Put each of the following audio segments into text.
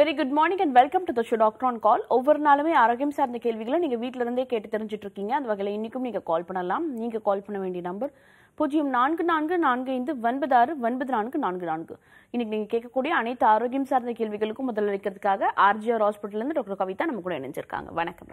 Very good morning and welcome to the show doctor on call ஒவ்வொரு நாளுமே ஆரோக்கியம் சார்ந்த கேள்விகளை நீங்க வீட்ல இருந்தே கேட்டு தெரிஞ்சுட்டு இருக்கீங்க அந்த வகையில் இன்னைக்கும் நீங்க கால் பண்ணலாம் நீங்க கால் பண்ண வேண்டிய நம்பர் பூஜ்ஜியம் நான்கு நான்கு நான்கு ஐந்து ஒன்பது ஆறு ஒன்பது நான்கு நான்கு நான்கு இன்னைக்கு நீங்க கேட்கக்கூடிய அனைத்து ஆரோக்கியம் சார்ந்த கேள்விகளுக்கும் முதல்ல வைக்கிறதுக்காக ஆர்ஜிஆர் ஹாஸ்பிட்டல்ல இருந்து டாக்டர் கவிதா நம்ம கூட இணைஞ்சிருக்காங்க வணக்கம்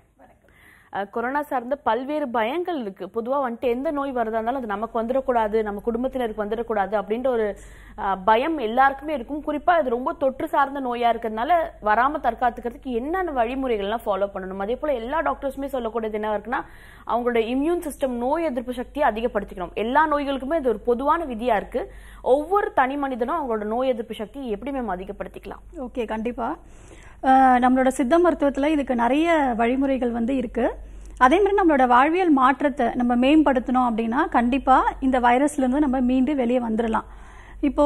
அஹ் கொரோனா சார்ந்த பல்வேறு பயங்கள் இருக்கு பொதுவா வந்துட்டு எந்த நோய் வருதா இருந்தாலும் அது நமக்கு வந்துடக்கூடாது நம்ம குடும்பத்தினருக்கு வந்துடக்கூடாது அப்படின்ற ஒரு அஹ், பயம் எல்லாருக்குமே இருக்கும் குறிப்பா இது ரொம்ப தொற்று சார்ந்த நோயா இருக்கிறதுனால வராம தற்காத்துக்கிறதுக்கு என்னென்ன வழிமுறைகள்லாம் ஃபாலோ பண்ணணும் அதே போல எல்லா டாக்டர்ஸுமே சொல்லக்கூடியது என்ன இருக்குன்னா அவங்களோட இம்யூன் சிஸ்டம் நோய் எதிர்ப்பு சக்தியை அதிகப்படுத்திக்கணும் எல்லா நோய்களுக்குமே இது ஒரு பொதுவான விதியா இருக்கு ஒவ்வொரு தனி மனிதனும் அவங்களோட நோய் எதிர்ப்பு சக்தியை எப்படி மேம் அதிகப்படுத்திக்கலாம் ஓகே கண்டிப்பா அஹ் நம்மளோட சித்த மருத்துவத்துல இதுக்கு நிறைய வழிமுறைகள் வந்து இருக்கு அதே மாதிரி நம்மளோட வாழ்வியல் மாற்றத்தை நம்ம மேம்படுத்தணும் அப்படின்னா கண்டிப்பா இந்த வைரஸ்ல இருந்து நம்ம மீண்டு வெளியே வந்துடலாம் இப்போ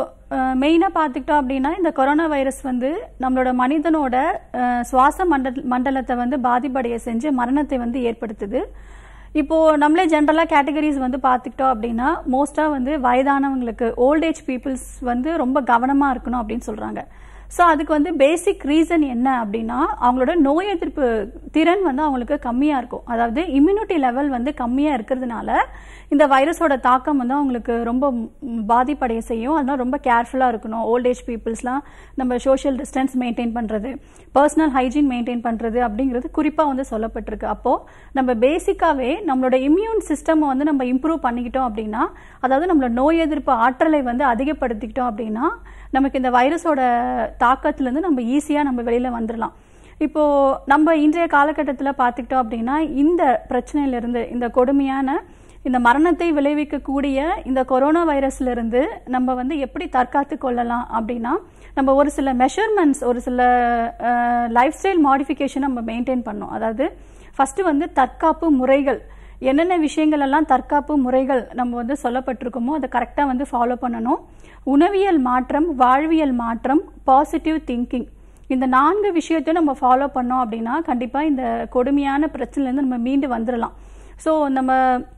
மெயினாக பார்த்துக்கிட்டோம் அப்படின்னா இந்த கொரோனா வைரஸ் வந்து நம்மளோட மனிதனோட அஹ், சுவாச மண்டல மண்டலத்தை வந்து பாதிப்படைய செஞ்சு மரணத்தை வந்து ஏற்படுத்துது இப்போ நம்மளே ஜென்ரலா கேட்டகரிஸ் வந்து பார்த்துக்கிட்டோம் அப்படின்னா மோஸ்டா வந்து வயதானவங்களுக்கு ஓல்டேஜ் பீப்புள்ஸ் வந்து ரொம்ப கவனமா இருக்கணும் அப்படின்னு சொல்றாங்க ஸோ அதுக்கு வந்து பேசிக் ரீசன் என்ன அப்படின்னா அவங்களோட நோய் எதிர்ப்பு திறன் வந்து அவங்களுக்கு கம்மியா இருக்கும் அதாவது இம்யூனிட்டி லெவல் வந்து கம்மியா இருக்கிறதுனால இந்த வைரஸோட தாக்கம் வந்து அவங்களுக்கு ரொம்ப ம், பாதிப்படைய செய்யும் அதனால ரொம்ப கேர்ஃபுல்லா இருக்கணும் ஓல்டேஜ் பீப்புள்ஸ்லாம் நம்ம சோஷியல் டிஸ்டன்ஸ் மெயின்டைன் பண்றது பர்சனல் ஹைஜீன் மெயின்டைன் பண்றது அப்படிங்கிறது குறிப்பா வந்து சொல்லப்பட்டிருக்கு அப்போ நம்ம பேசிக்காவே நம்மளோட இம்யூன் சிஸ்டம் வந்து நம்ம இம்ப்ரூவ் பண்ணிக்கிட்டோம் அப்படின்னா அதாவது நம்மளோட நோய் எதிர்ப்பு ஆற்றலை வந்து அதிகப்படுத்திக்கிட்டோம் அப்படின்னா நமக்கு இந்த வைரஸோட தாக்கத்துல இருந்து நம்ம ஈஸியா நம்ம வெளியில வந்துடலாம் இப்போ நம்ம இன்றைய காலகட்டத்தில் பார்த்துக்கிட்டோம் அப்படின்னா இந்த பிரச்சனையில இருந்து இந்த கொடுமையான இந்த மரணத்தை விளைவிக்கக்கூடிய இந்த கொரோனா வைரஸ்ல இருந்து நம்ம வந்து எப்படி தற்காத்து கொள்ளலாம் அப்படின்னா நம்ம ஒரு சில மெஷர்மெண்ட்ஸ் ஒரு சில லைஃப் ஸ்டைல் மாடிஃபிகேஷன் நம்ம மெயின்டைன் பண்ணோம் அதாவது ஃபர்ஸ்ட் வந்து தற்காப்பு முறைகள் என்னென்ன விஷயங்கள் எல்லாம் தற்காப்பு முறைகள் நம்ம வந்து சொல்லப்பட்டிருக்கோமோ அதை கரெக்டாக வந்து ஃபாலோ பண்ணணும் உணவியல் மாற்றம் வாழ்வியல் மாற்றம் பாசிட்டிவ் திங்கிங் இந்த நான்கு விஷயத்தையும் நம்ம ஃபாலோ பண்ணோம் அப்படின்னா கண்டிப்பாக இந்த கொடுமையான பிரச்சனைலேருந்து நம்ம மீண்டு வந்துடலாம் ஸோ நம்ம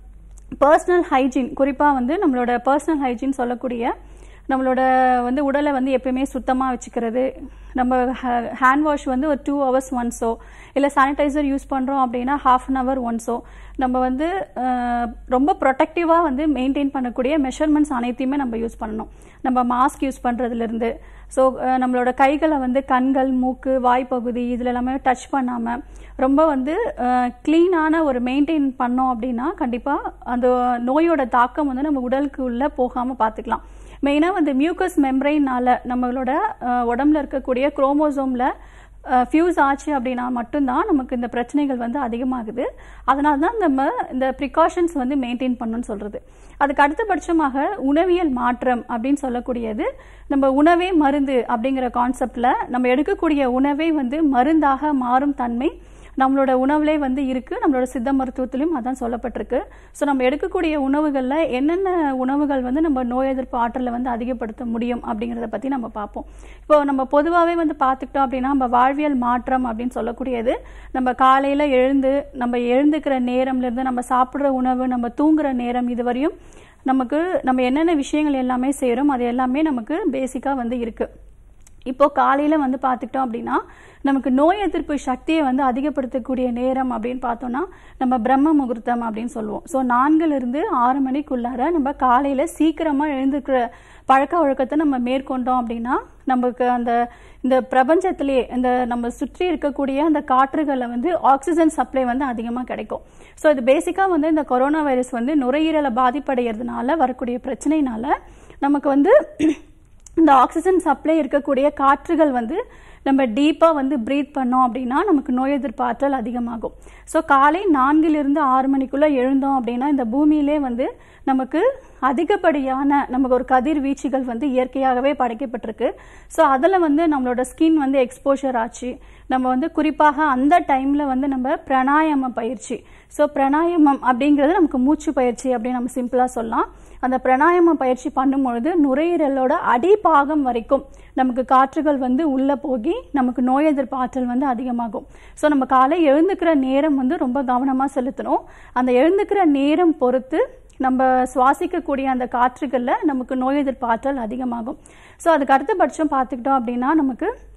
பர்சனல் ஹைஜீன் குறிப்பாக வந்து நம்மளோட பர்சனல் ஹைஜீன் சொல்லக்கூடிய நம்மளோட வந்து உடலை வந்து எப்பயுமே சுத்தமாக வச்சுக்கிறது நம்ம ஹேண்ட் வாஷ் வந்து ஒரு டூ ஹவர்ஸ் ஒன்ஸோ இல்லை சானிடைசர் யூஸ் பண்ணுறோம் அப்படின்னா ஹாஃப் அன் ஹவர் ஒன்ஸோ நம்ம வந்து அஹ், ரொம்ப ப்ரொடெக்டிவாக வந்து மெயின்டைன் பண்ணக்கூடிய மெஷர்மெண்ட்ஸ் அனைத்தையுமே நம்ம யூஸ் பண்ணணும் நம்ம மாஸ்க் யூஸ் பண்ணுறதுலேருந்து ஸோ நம்மளோட கைகளை வந்து கண்கள் மூக்கு வாய்ப்பகுதி இதில் எல்லாமே டச் பண்ணாமல் ரொம்ப வந்து க்ளீனான ஒரு மெயின்டைன் பண்ணோம் அப்படின்னா கண்டிப்பாக அந்த நோயோட தாக்கம் வந்து நம்ம உடலுக்கு உள்ளே போகாமல் பார்த்துக்கலாம் மெயினாக வந்து மியூக்கஸ் மெம்ப்ரைனால நம்மளோட அஹ், உடம்புல இருக்கக்கூடிய குரோமோசோமில் ஃபியூஸ் ஆச்சு அப்படின்னா மட்டும்தான் நமக்கு இந்த பிரச்சனைகள் வந்து அதிகமாகுது அதனால தான் நம்ம இந்த ப்ரிகாஷன்ஸ் வந்து மெயின்டைன் பண்ணணும்னு சொல்றது அதுக்கு அடுத்தபட்சமாக உணவியல் மாற்றம் அப்படின்னு சொல்லக்கூடியது நம்ம உணவே மருந்து அப்படிங்கிற கான்செப்ட்ல நம்ம எடுக்கக்கூடிய உணவே வந்து மருந்தாக மாறும் தன்மை நம்மளோட உணவுலே வந்து இருக்கு நம்மளோட சித்த மருத்துவத்திலும் அதான் சொல்லப்பட்டிருக்கு ஸோ நம்ம எடுக்கக்கூடிய உணவுகளில் என்னென்ன உணவுகள் வந்து நம்ம நோய் எதிர்ப்பு ஆற்றலை வந்து அதிகப்படுத்த முடியும் அப்படிங்கிறத பற்றி நம்ம பார்ப்போம் இப்போ நம்ம பொதுவாகவே வந்து பார்த்துக்கிட்டோம் அப்படின்னா நம்ம வாழ்வியல் மாற்றம் அப்படின்னு சொல்லக்கூடியது நம்ம காலையில் எழுந்து நம்ம எழுந்துக்கிற நேரம்லேருந்து நம்ம சாப்பிட்ற உணவு நம்ம தூங்குற நேரம் இது வரையும் நமக்கு நம்ம என்னென்ன விஷயங்கள் எல்லாமே செய்கிறோம் அது எல்லாமே நமக்கு பேசிக்காக வந்து இருக்குது இப்போ காலையில வந்து பார்த்துக்கிட்டோம் அப்படின்னா நமக்கு நோய் எதிர்ப்பு சக்தியை வந்து அதிகப்படுத்தக்கூடிய நேரம் அப்படின்னு பார்த்தோம்னா நம்ம பிரம்ம முகூர்த்தம் அப்படின்னு சொல்லுவோம் ஸோ நான்குல இருந்து ஆறு மணிக்குள்ளார நம்ம காலையில சீக்கிரமா எழுந்துக்கிற பழக்க வழக்கத்தை நம்ம மேற்கொண்டோம் அப்படின்னா நமக்கு அந்த இந்த பிரபஞ்சத்திலேயே இந்த நம்ம சுற்றி இருக்கக்கூடிய அந்த காற்றுகளை வந்து ஆக்சிஜன் சப்ளை வந்து அதிகமாக கிடைக்கும் ஸோ இது பேசிக்காக வந்து இந்த கொரோனா வைரஸ் வந்து நுரையீரலை பாதிப்படைகிறதுனால வரக்கூடிய பிரச்சனைனால நமக்கு வந்து இந்த ஆக்சிஜன் சப்ளை இருக்கக்கூடிய காற்றுகள் வந்து நம்ம டீப்பாக வந்து ப்ரீத் பண்ணோம் அப்படின்னா நமக்கு நோய் எதிர்ப்பு ஆற்றல் அதிகமாகும் ஸோ காலை நான்கிலிருந்து ஆறு மணிக்குள்ளே எழுந்தோம் அப்படின்னா இந்த பூமியிலே வந்து நமக்கு அதிகப்படியான நமக்கு ஒரு கதிர்வீச்சுகள் வந்து இயற்கையாகவே படைக்கப்பட்டிருக்கு ஸோ அதில் வந்து நம்மளோட ஸ்கின் வந்து எக்ஸ்போஷர் ஆச்சு நம்ம வந்து குறிப்பாக அந்த டைமில் வந்து நம்ம பிராணாயாம பயிற்சி ஸோ பிராணாயாமம் அப்படிங்கிறது நமக்கு மூச்சு பயிற்சி அப்படின்னு நம்ம சிம்பிளாக சொல்லலாம் அந்த பிராணாயாம பயிற்சி பண்ணும்பொழுது நுரையீரலோட அடிப்பாகம் வரைக்கும் நமக்கு காற்றுகள் வந்து உள்ளே போகி நமக்கு நோய் எதிர்ப்பு ஆற்றல் வந்து அதிகமாகும் ஸோ நம்ம காலை எழுந்துக்கிற நேரம் வந்து ரொம்ப கவனமாக செலுத்தணும் அந்த எழுந்துக்கிற நேரம் பொறுத்து நம்ம சுவாசிக்கக்கூடிய அந்த காற்றுகளில் நமக்கு நோய் எதிர்ப்பு ஆற்றல் அதிகமாகும் ஸோ அதுக்கு அடுத்தபட்சம் பார்த்துக்கிட்டோம் அப்படின்னா நமக்கு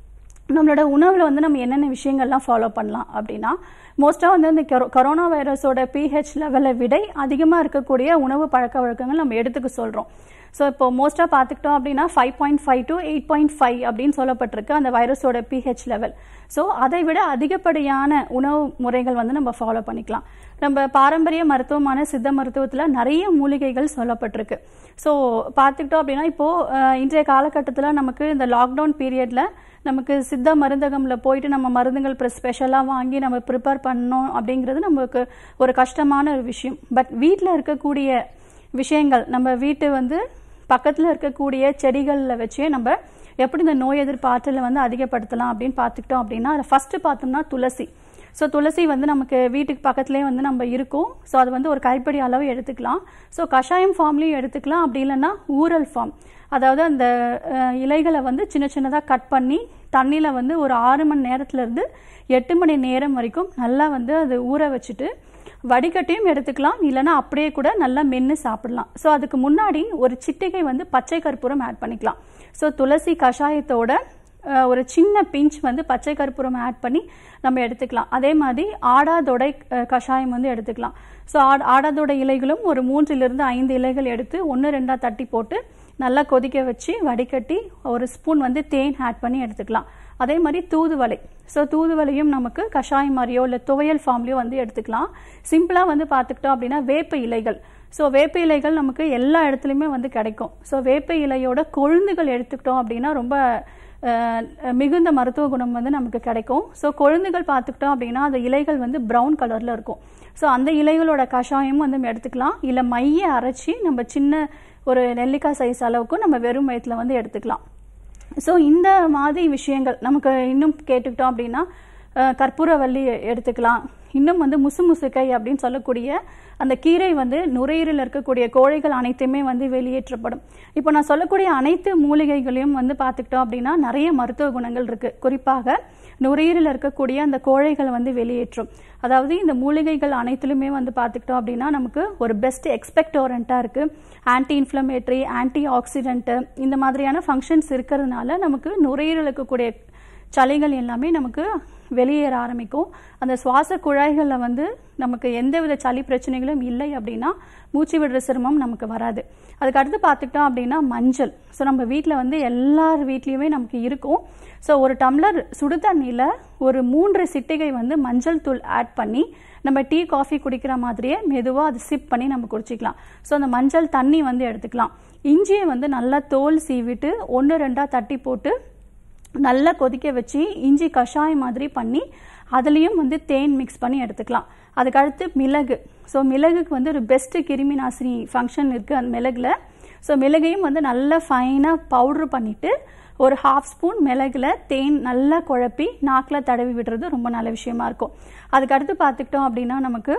நம்மளோட உணவில் வந்து நம்ம என்னென்ன விஷயங்கள்லாம் ஃபாலோ பண்ணலாம் அப்படின்னா மோஸ்ட்டாக வந்து இந்த கொரோ- கொரோனா வைரஸோட பிஹெச் லெவலை விட அதிகமாக இருக்கக்கூடிய உணவு பழக்க வழக்கங்கள் நம்ம எடுத்துக்க சொல்கிறோம் ஸோ இப்போ மோஸ்ட்டாக பார்த்துக்கிட்டோம் அப்படின்னா five point five to eight point five அப்படின்னு சொல்லப்பட்டிருக்கு அந்த வைரஸோட பிஹெச் லெவல் ஸோ அதை விட அதிகப்படியான உணவு முறைகள் வந்து நம்ம ஃபாலோ பண்ணிக்கலாம் நம்ம பாரம்பரிய மருத்துவமான சித்த மருத்துவத்தில் நிறைய மூலிகைகள் சொல்லப்பட்டிருக்கு ஸோ பார்த்துக்கிட்டோம் அப்படின்னா இப்போது இன்றைய காலகட்டத்தில் நமக்கு இந்த லாக்டவுன் பீரியடில் நமக்கு சித்த மருந்தகம்ல போயிட்டு நம்ம மருந்துகள் ஸ்பெஷலாக வாங்கி நம்ம ப்ரிப்பேர் பண்ணோம் அப்படிங்கிறது நமக்கு ஒரு கஷ்டமான ஒரு விஷயம் பட் வீட்டில் இருக்கக்கூடிய விஷயங்கள் நம்ம வீட்டு வந்து பக்கத்தில் இருக்கக்கூடிய செடிகளில் வச்சே நம்ம எப்படி இந்த நோய் எதிர்ப்பு ஆற்றலை வந்து அதிகப்படுத்தலாம் அப்படின்னு பார்த்துக்கிட்டோம் அப்படின்னா அதில் ஃபஸ்ட்டு பார்த்தோம்னா துளசி ஸோ துளசி வந்து நமக்கு வீட்டுக்கு பக்கத்துலேயே வந்து நம்ம இருக்கும் ஸோ அது வந்து ஒரு கைப்பிடி அளவு எடுத்துக்கலாம் ஸோ கஷாயம் ஃபார்ம்லேயும் எடுத்துக்கலாம் அப்படி இல்லைன்னா ஊரல் ஃபார்ம் அதாவது அந்த அஹ், இலைகளை வந்து சின்ன சின்னதாக கட் பண்ணி தண்ணியில் வந்து ஒரு ஆறு மணி நேரத்துலேருந்து எட்டு மணி நேரம் வரைக்கும் நல்லா வந்து அது ஊற வச்சுட்டு வடிகட்டியும் எடுத்துக்கலாம் இல்லைன்னா அப்படியே கூட நல்லா மென்று சாப்பிடலாம் ஸோ அதுக்கு முன்னாடி ஒரு சிட்டிகை வந்து பச்சை கற்பூரம் ஆட் பண்ணிக்கலாம் ஸோ துளசி கஷாயத்தோட அஹ், ஒரு சின்ன பிஞ்ச் வந்து பச்சை கற்பூரம் ஆட் பண்ணி நம்ம எடுத்துக்கலாம் அதே மாதிரி ஆடாதொடை அஹ், கஷாயம் வந்து எடுத்துக்கலாம் ஸோ ஆடாதொடை இலைகளும் ஒரு மூன்றிலிருந்து ஐந்து இலைகள் எடுத்து ஒன்று ரெண்டாக தட்டி போட்டு நல்லா கொதிக்க வச்சு வடிகட்டி ஒரு ஸ்பூன் வந்து தேன் ஆட் பண்ணி எடுத்துக்கலாம் அதே மாதிரி தூதுவளை ஸோ தூதுவளையும் நமக்கு கஷாயம் மாதிரியோ இல்லை துவையல் ஃபார்ம்லையோ வந்து எடுத்துக்கலாம் சிம்பிளாக வந்து பார்த்துக்கிட்டோம் அப்படின்னா வேப்ப இலைகள் ஸோ வேப்ப இலைகள் நமக்கு எல்லா இடத்துலையுமே வந்து கிடைக்கும் ஸோ வேப்ப இலையோட கொழுந்துகள் எடுத்துக்கிட்டோம் அப்படின்னா ரொம்ப அஹ், மிகுந்த மருத்துவ குணம் வந்து நமக்கு கிடைக்கும் ஸோ கொழுந்துகள் பார்த்துக்கிட்டோம் அப்படின்னா அந்த இலைகள் வந்து ப்ரௌன் கலரில் இருக்கும் ஸோ அந்த இலைகளோட கஷாயமும் வந்து நம்ம எடுத்துக்கலாம் இல்லை மைய அரைச்சி நம்ம சின்ன ஒரு நெல்லிக்காய் சைஸ் அளவுக்கு நம்ம வெறும் வயிற்றுல வந்து எடுத்துக்கலாம் ஸோ இந்த மாதிரி விஷயங்கள் நமக்கு இன்னும் கேட்டுக்கிட்டோம் அப்படின்னா அஹ், கற்பூரவள்ளி எடுத்துக்கலாம் இன்னும் வந்து முசு முசுக்கை அப்படின்னு சொல்லக்கூடிய அந்த கீரை வந்து நுரையீரலில் இருக்கக்கூடிய கோழைகள் அனைத்துமே வந்து வெளியேற்றப்படும் இப்போ நான் சொல்லக்கூடிய அனைத்து மூலிகைகளையும் வந்து பார்த்துக்கிட்டோம் அப்படின்னா நிறைய மருத்துவ குணங்கள் இருக்கு குறிப்பாக நுரையீரலில் இருக்கக்கூடிய அந்த கோழைகளை வந்து வெளியேற்றும் அதாவது இந்த மூலிகைகள் அனைத்திலுமே வந்து பார்த்துக்கிட்டோம் அப்படின்னா நமக்கு ஒரு பெஸ்ட் எக்ஸ்பெக்டோரண்ட்டாக இருக்குது ஆன்டி இன்ஃப்ளமேட்டரி ஆன்டி ஆக்சிடென்ட்டு இந்த மாதிரியான ஃபங்க்ஷன்ஸ் இருக்கிறதுனால நமக்கு நுரையீரல் இருக்கக்கூடிய சளிகள் எல்லாமே நமக்கு வெளியேற ஆரம்பிக்கும் அந்த சுவாச குழாய்களில் வந்து நமக்கு எந்தவித சளி பிரச்சனைகளும் இல்லை அப்படின்னா மூச்சு விடுற சிரமம் நமக்கு வராது அதுக்கு அடுத்து பார்த்துக்கிட்டோம் அப்படின்னா மஞ்சள் ஸோ நம்ம வீட்டில் வந்து எல்லார் வீட்லேயுமே நமக்கு இருக்கும் ஸோ ஒரு டம்ளர் சுடு தண்ணியில் ஒரு மூன்று சிட்டிகை வந்து மஞ்சள் தூள் ஆட் பண்ணி நம்ம டீ காஃபி குடிக்கிற மாதிரியே மெதுவாக அது சிப் பண்ணி நம்ம குடிச்சிக்கலாம் ஸோ அந்த மஞ்சள் தண்ணி வந்து எடுத்துக்கலாம் இஞ்சியை வந்து நல்லா தோல் சீவிட்டு ஒன்று ரெண்டாக தட்டி போட்டு நல்லா கொதிக்க வச்சு இஞ்சி கஷாயம் மாதிரி பண்ணி அதுலேயும் வந்து தேன் மிக்ஸ் பண்ணி எடுத்துக்கலாம் அதுக்கு அடுத்து மிளகு ஸோ மிளகுக்கு வந்து ஒரு பெஸ்ட் கிருமி நாசினி ஃபங்க்ஷன் இருக்குது அந்த மிளகுல ஸோ மிளகையும் வந்து நல்லா ஃபைனாக பவுட்ரு பண்ணிவிட்டு ஒரு ஹாஃப் ஸ்பூன் மிளகுல தேன் நல்லா குழப்பி நாக்கில் தடவி விடுறது ரொம்ப நல்ல விஷயமா இருக்கும் அதுக்கு அடுத்து பார்த்துக்கிட்டோம் அப்படின்னா நமக்கு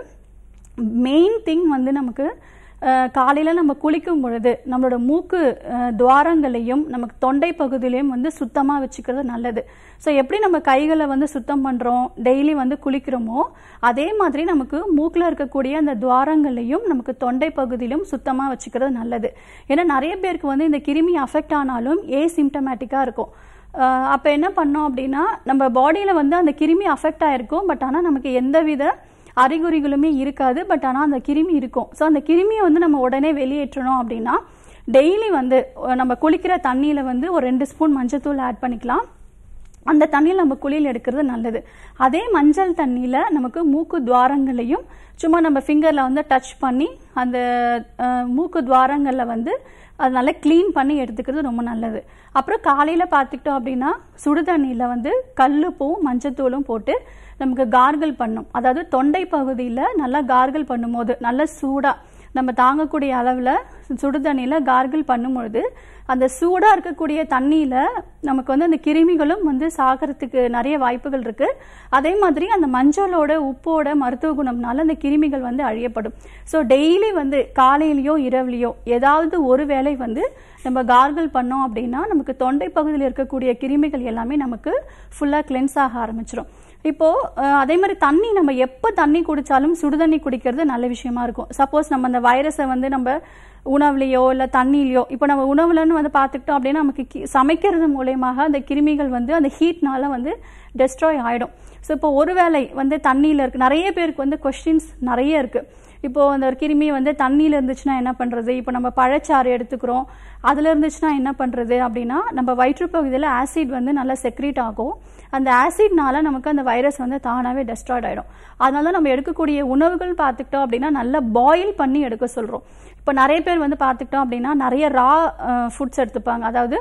மெயின் திங் வந்து நமக்கு காலையில் நம்ம குளிக்கும் பொழுது நம்மளோட மூக்கு அஹ், துவாரங்களையும் நமக்கு தொண்டை பகுதியிலையும் வந்து சுத்தமாக வச்சுக்கிறது நல்லது ஸோ எப்படி நம்ம கைகளை வந்து சுத்தம் பண்ணுறோம் டெய்லி வந்து குளிக்கிறோமோ அதே மாதிரி நமக்கு மூக்கில் இருக்கக்கூடிய அந்த துவாரங்களையும் நமக்கு தொண்டை பகுதியிலும் சுத்தமாக வச்சுக்கிறது நல்லது ஏன்னா நிறைய பேருக்கு வந்து இந்த கிருமி அஃபெக்ட் ஆனாலும் ஏ சிம்டமேட்டிக்காக இருக்கும் அப்போ என்ன பண்ணோம் அப்படின்னா நம்ம பாடியில் வந்து அந்த கிருமி அஃபெக்ட் ஆயிருக்கும் பட் ஆனால் நமக்கு எந்தவித அறிகுறிகளுமே இருக்காது பட் ஆனால் அந்த கிருமி இருக்கும் ஸோ அந்த கிருமியை வந்து நம்ம உடனே வெளியேற்றணும் அப்படின்னா டெய்லி வந்து அஹ், நம்ம குளிக்கிற தண்ணியில் வந்து ஒரு ரெண்டு ஸ்பூன் மஞ்சத்தூள் ஆட் பண்ணிக்கலாம் அந்த தண்ணியில் நம்ம குளியல் எடுக்கிறது நல்லது அதே மஞ்சள் தண்ணியில் நமக்கு மூக்கு துவாரங்களையும் சும்மா நம்ம ஃபிங்கரில் வந்து டச் பண்ணி அந்த அஹ், மூக்கு துவாரங்களில் வந்து அது நல்லா க்ளீன் பண்ணி எடுத்துக்கிறது ரொம்ப நல்லது அப்புறம் காலையில் பார்த்துக்கிட்டோம் அப்படின்னா சுடு தண்ணியில் வந்து கல்லுப்பும் மஞ்சத்தூளும் போட்டு நமக்கு கார்கிள் பண்ணும் அதாவது தொண்டை பகுதியில் நல்லா கார்கிள் பண்ணும்போது நல்ல சூடாக நம்ம தாங்கக்கூடிய அளவில் சுடு தண்ணியில் கார்கிள் பண்ணும்பொழுது அந்த சூடாக இருக்கக்கூடிய தண்ணியில் நமக்கு வந்து அந்த கிருமிகளும் வந்து சாகிறதுக்கு நிறைய வாய்ப்புகள் இருக்குது அதே மாதிரி அந்த மஞ்சளோட உப்போட மருத்துவ குணம்னால அந்த கிருமிகள் வந்து அழியப்படும் ஸோ டெய்லி வந்து காலையிலையோ இரவுலையோ ஏதாவது ஒரு வேளை வந்து நம்ம கார்கிள் பண்ணோம் அப்படின்னா நமக்கு தொண்டை பகுதியில் இருக்கக்கூடிய கிருமிகள் எல்லாமே நமக்கு ஃபுல்லாக கிளென்ஸ் ஆக ஆரம்பிச்சிடும் இப்போ அஹ், அதே மாதிரி தண்ணி நம்ம எப்போ தண்ணி குடிச்சாலும் சுடுதண்ணி குடிக்கிறது நல்ல விஷயமா இருக்கும் சப்போஸ் நம்ம அந்த வைரஸை வந்து நம்ம உணவுலையோ இல்லை தண்ணிலையோ இப்போ நம்ம உணவுலன்னு வந்து பார்த்துக்கிட்டோம் அப்படின்னா நமக்கு கி- சமைக்கிறது மூலயமாக அந்த கிருமிகள் வந்து அந்த ஹீட்னால வந்து டெஸ்ட்ராய் ஆயிடும் ஸோ இப்போ ஒருவேளை வந்து தண்ணியில் இருக்கு நிறைய பேருக்கு வந்து கொஸ்டின்ஸ் நிறைய இருக்கு இப்போ அந்த ஒரு கிருமி வந்து தண்ணியில் இருந்துச்சுன்னா என்ன பண்றது இப்போ நம்ம பழச்சாறு எடுத்துக்கிறோம் அதுல இருந்துச்சுன்னா என்ன பண்றது அப்படின்னா நம்ம வயிற்றுப்பகுதியில் ஆசிட் வந்து நல்லா செக்ரீட் ஆகும் அந்த ஆசிட்னால நமக்கு அந்த வைரஸ் வந்து தானாகவே டெஸ்ட்ராய்ட் ஆயிடும் அதனால தான் நம்ம எடுக்கக்கூடிய உணவுகள் பார்த்துக்கிட்டோம் அப்படின்னா நல்லா பாயில் பண்ணி எடுக்க சொல்றோம் இப்போ நிறைய பேர் வந்து பார்த்துக்கிட்டோம் அப்படின்னா நிறைய ரா ஃபுட்ஸ் எடுத்துப்பாங்க அதாவது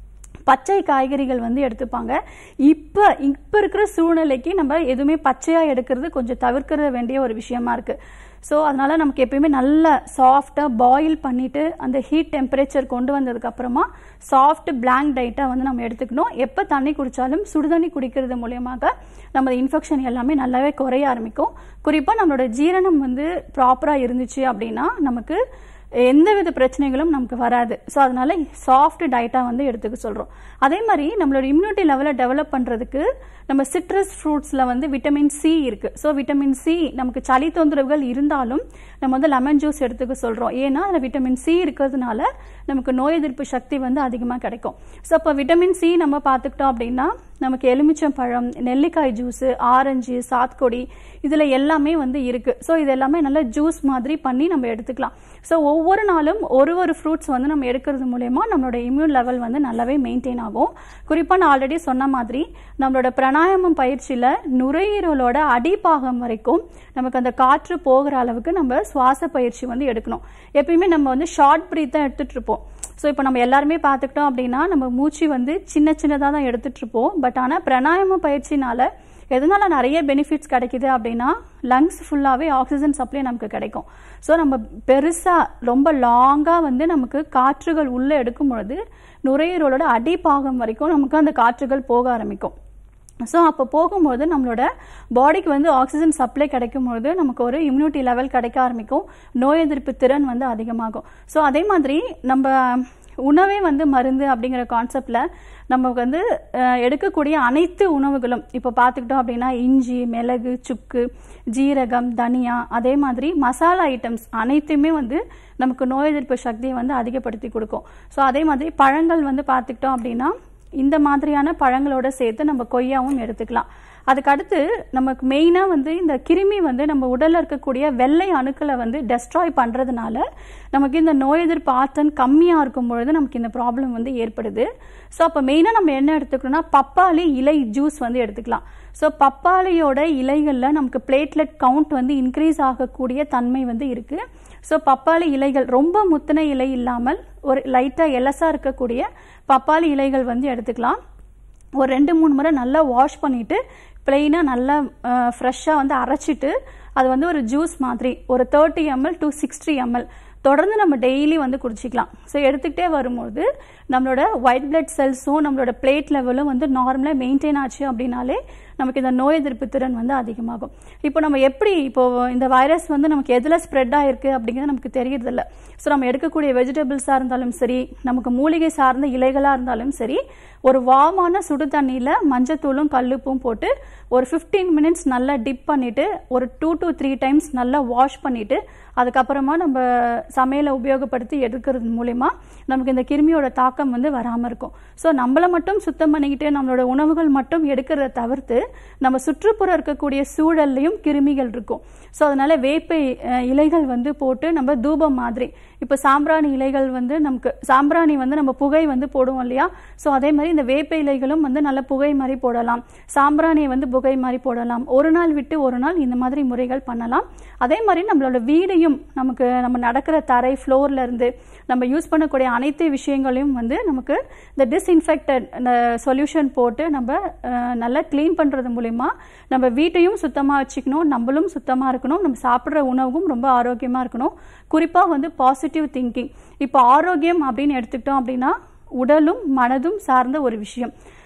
பச்சை காய்கறிகள் வந்து எடுத்துப்பாங்க இப்போ இப்போ இருக்கிற சூழ்நிலைக்கு நம்ம எதுவுமே பச்சையாக எடுக்கிறது கொஞ்சம் தவிர்க்கிற வேண்டிய ஒரு விஷயமா இருக்கு ஸோ அதனால நமக்கு எப்பயுமே நல்ல சாஃப்டாக பாயில் பண்ணிட்டு அந்த ஹீட் டெம்பரேச்சர் கொண்டு வந்ததுக்கு அப்புறமா சாஃப்ட் பிளாங்க் டைட்டாக வந்து நம்ம எடுத்துக்கணும் எப்போ தண்ணி குடித்தாலும் சுடுதண்ணி குடிக்கிறது மூலியமாக நம்ம இன்ஃபெக்ஷன் எல்லாமே நல்லாவே குறைய ஆரம்பிக்கும் குறிப்பாக நம்மளோட ஜீரணம் வந்து ப்ராப்பராக இருந்துச்சு அப்படின்னா நமக்கு எந்தவித பிரச்சனைகளும் நமக்கு வராது ஸோ அதனால சாஃப்ட் டயட்டாக வந்து எடுத்துக்க சொல்கிறோம் அதே மாதிரி நம்மளோட இம்யூனிட்டி லெவலை டெவலப் பண்ணுறதுக்கு நம்ம சிட்ரஸ் ஃப்ரூட்ஸில் வந்து விட்டமின் சி இருக்கு ஸோ விட்டமின் சி நமக்கு சளி தொந்தரவுகள் இருந்தாலும் நம்ம வந்து லெமன் ஜூஸ் எடுத்துக்க சொல்கிறோம் ஏன்னா அதில் விட்டமின் சி இருக்கிறதுனால நமக்கு நோய் எதிர்ப்பு சக்தி வந்து அதிகமாக கிடைக்கும் ஸோ அப்போ விட்டமின் சி நம்ம பார்த்துக்கிட்டோம் அப்படின்னா நமக்கு எலுமிச்சம்பழம் நெல்லிக்காய் ஜூஸு ஆரஞ்சு சாத்கொடி இதில் எல்லாமே வந்து இருக்கு ஸோ இது எல்லாமே நல்ல ஜூஸ் மாதிரி பண்ணி நம்ம எடுத்துக்கலாம் ஸோ ஒவ்வொரு நாளும் ஒரு ஒரு ஃப்ரூட்ஸ் வந்து நம்ம எடுக்கிறது மூலயமா நம்மளோட இம்யூன் லெவல் வந்து நல்லாவே மெயின்டைன் ஆகும் குறிப்பாக நான் ஆல்ரெடி சொன்ன மாதிரி நம்மளோட பிராணாயாமம் பயிற்சியில் நுரையீரலோட அடிப்பாகம் வரைக்கும் நமக்கு அந்த காற்று போகிற அளவுக்கு நம்ம சுவாச பயிற்சி வந்து எடுக்கணும் எப்பயுமே நம்ம வந்து ஷார்ட் பிரீத் தான் எடுத்துட்டு இருப்போம் ஸோ இப்போ நம்ம எல்லாருமே பார்த்துக்கிட்டோம் அப்படின்னா நம்ம மூச்சு வந்து சின்ன சின்னதாக தான் எடுத்துட்டு இருப்போம் பட் ஆனால் பிராணாயாம பயிற்சினால எதனால நிறைய பெனிஃபிட்ஸ் கிடைக்குது அப்படின்னா லங்ஸ் ஃபுல்லாகவே ஆக்சிஜன் சப்ளை நமக்கு கிடைக்கும் ஸோ நம்ம பெருசாக ரொம்ப லாங்காக வந்து நமக்கு காற்றுகள் உள்ளே எடுக்கும் பொழுது நுரையீரலோட அடிப்பாகம் வரைக்கும் நமக்கு அந்த காற்றுகள் போக ஆரம்பிக்கும் ஸோ அப்போ போகும்போது நம்மளோட பாடிக்கு வந்து ஆக்சிஜன் சப்ளை கிடைக்கும் பொழுது நமக்கு ஒரு இம்யூனிட்டி லெவல் கிடைக்க ஆரம்பிக்கும் நோய் எதிர்ப்பு திறன் வந்து அதிகமாகும் ஸோ அதே மாதிரி நம்ம உணவே வந்து மருந்து அப்படிங்கிற கான்செப்டில் நமக்கு வந்து அஹ், எடுக்கக்கூடிய அனைத்து உணவுகளும் இப்போ பார்த்துக்கிட்டோம் அப்படின்னா இஞ்சி மிளகு சுக்கு ஜீரகம் தனியா அதே மாதிரி மசாலா ஐட்டம்ஸ் அனைத்துமே வந்து நமக்கு நோய் எதிர்ப்பு சக்தியை வந்து அதிகப்படுத்தி கொடுக்கும் ஸோ அதே மாதிரி பழங்கள் வந்து பார்த்துக்கிட்டோம் அப்படின்னா இந்த மாதிரியான பழங்களோட சேர்த்து நம்ம கொய்யாவும் எடுத்துக்கலாம் அதுக்கு அடுத்து நமக்கு மெயினாக வந்து இந்த கிருமி வந்து நம்ம உடல்ல இருக்கக்கூடிய வெள்ளை அணுக்களை வந்து டெஸ்ட்ராய் பண்றதுனால நமக்கு இந்த நோய் எதிர்ப்பு ஆற்றல் கம்மியாக இருக்கும் பொழுது நமக்கு இந்த ப்ராப்ளம் வந்து ஏற்படுது ஸோ அப்போ மெயினாக நம்ம என்ன எடுத்துக்கணும்னா பப்பாளி இலை ஜூஸ் வந்து எடுத்துக்கலாம் ஸோ பப்பாளியோட இலைகளில் நமக்கு பிளேட்லெட் கவுண்ட் வந்து இன்க்ரீஸ் ஆகக்கூடிய தன்மை வந்து இருக்கு ஸோ பப்பாளி இலைகள் ரொம்ப முத்தின இலை இல்லாமல் ஒரு லைட்டாக எலசா இருக்கக்கூடிய பப்பாளி இலைகள் வந்து எடுத்துக்கலாம் ஒரு ரெண்டு மூணு முறை நல்லா வாஷ் பண்ணிட்டு பிளெயினாக நல்லா ஃப்ரெஷ்ஷாக வந்து அரைச்சிட்டு அது வந்து ஒரு ஜூஸ் மாதிரி ஒரு thirty ml to sixty ml தொடர்ந்து நம்ம டெய்லி வந்து குடிச்சிக்கலாம் ஸோ எடுத்துக்கிட்டே வரும்போது நம்மளோட ஒயிட் பிளட் செல்ஸும் நம்மளோட பிளேட் லெவலும் வந்து நார்மலாக மெயின்டைன் ஆச்சு அப்படின்னாலே நமக்கு இந்த நோய் எதிர்ப்பு திறன் வந்து அதிகமாகும் இப்போ நம்ம எப்படி இப்போ இந்த வைரஸ் வந்து நமக்கு எதில் ஸ்ப்ரெட் ஆயிருக்கு அப்படிங்கிறது நமக்கு தெரியறதில்ல ஸோ நம்ம எடுக்கக்கூடிய வெஜிடபிள்ஸாக இருந்தாலும் சரி நமக்கு மூலிகை சார்ந்த இலைகளாக இருந்தாலும் சரி ஒரு வாமான சுடு தண்ணியில் மஞ்சத்தூளும் கல்லுப்பும் போட்டு ஒரு 15 மினிட்ஸ் நல்லா டிப் பண்ணிட்டு ஒரு டூ to த்ரீ டைம்ஸ் நல்லா வாஷ் பண்ணிட்டு அதுக்கப்புறமா நம்ம சமையலை உபயோகப்படுத்தி எடுக்கிறது மூலயமா நமக்கு இந்த கிருமியோட தாக்கம் வந்து வராமல் இருக்கும் ஸோ நம்மளை மட்டும் சுத்தம் பண்ணிக்கிட்டு நம்மளோட உணவுகள் மட்டும் எடுக்கிறத தவிர்த்து நம்ம சுற்றுப்புறம் இருக்கக்கூடிய சூழல்லையும் கிருமிகள் இருக்கும் ஸோ அதனால வேப்பை அஹ், இலைகள் வந்து போட்டு நம்ம தூபம் மாதிரி இப்போ சாம்பிராணி இலைகள் வந்து நமக்கு சாம்பிராணி வந்து நம்ம புகை வந்து போடுவோம் இல்லையா ஸோ அதே மாதிரி இந்த வேப்ப இலைகளும் வந்து நல்ல புகை மாதிரி போடலாம் சாம்பிராணியை வந்து புகை மாதிரி போடலாம் ஒரு நாள் விட்டு ஒரு நாள் இந்த மாதிரி முறைகள் பண்ணலாம் அதே மாதிரி நம்மளோட வீடையும் நமக்கு நம்ம நடக்கிற தரை ஃப்ளோர்ல இருந்து நம்ம யூஸ் பண்ணக்கூடிய அனைத்து விஷயங்களையும் வந்து நமக்கு இந்த டிஸ்இன்ஃபெக்டட் சொல்யூஷன் போட்டு நம்ம அஹ், நல்லா க்ளீன் பண்றது மூலிமா நம்ம வீட்டையும் சுத்தமாக வச்சுக்கணும் நம்மளும் சுத்தமாக இருக்கணும் நம்ம சாப்பிட்ற உணவும் ரொம்ப ஆரோக்கியமாக இருக்கணும் குறிப்பாக வந்து பாசிட்டிவ் திங்கிங் இப்போ ஆரோக்கியம் அப்படின்னு எடுத்துக்கிட்டோம் அப்படின்னா உடலும் மனதும் சார்ந்த ஒரு விஷயம்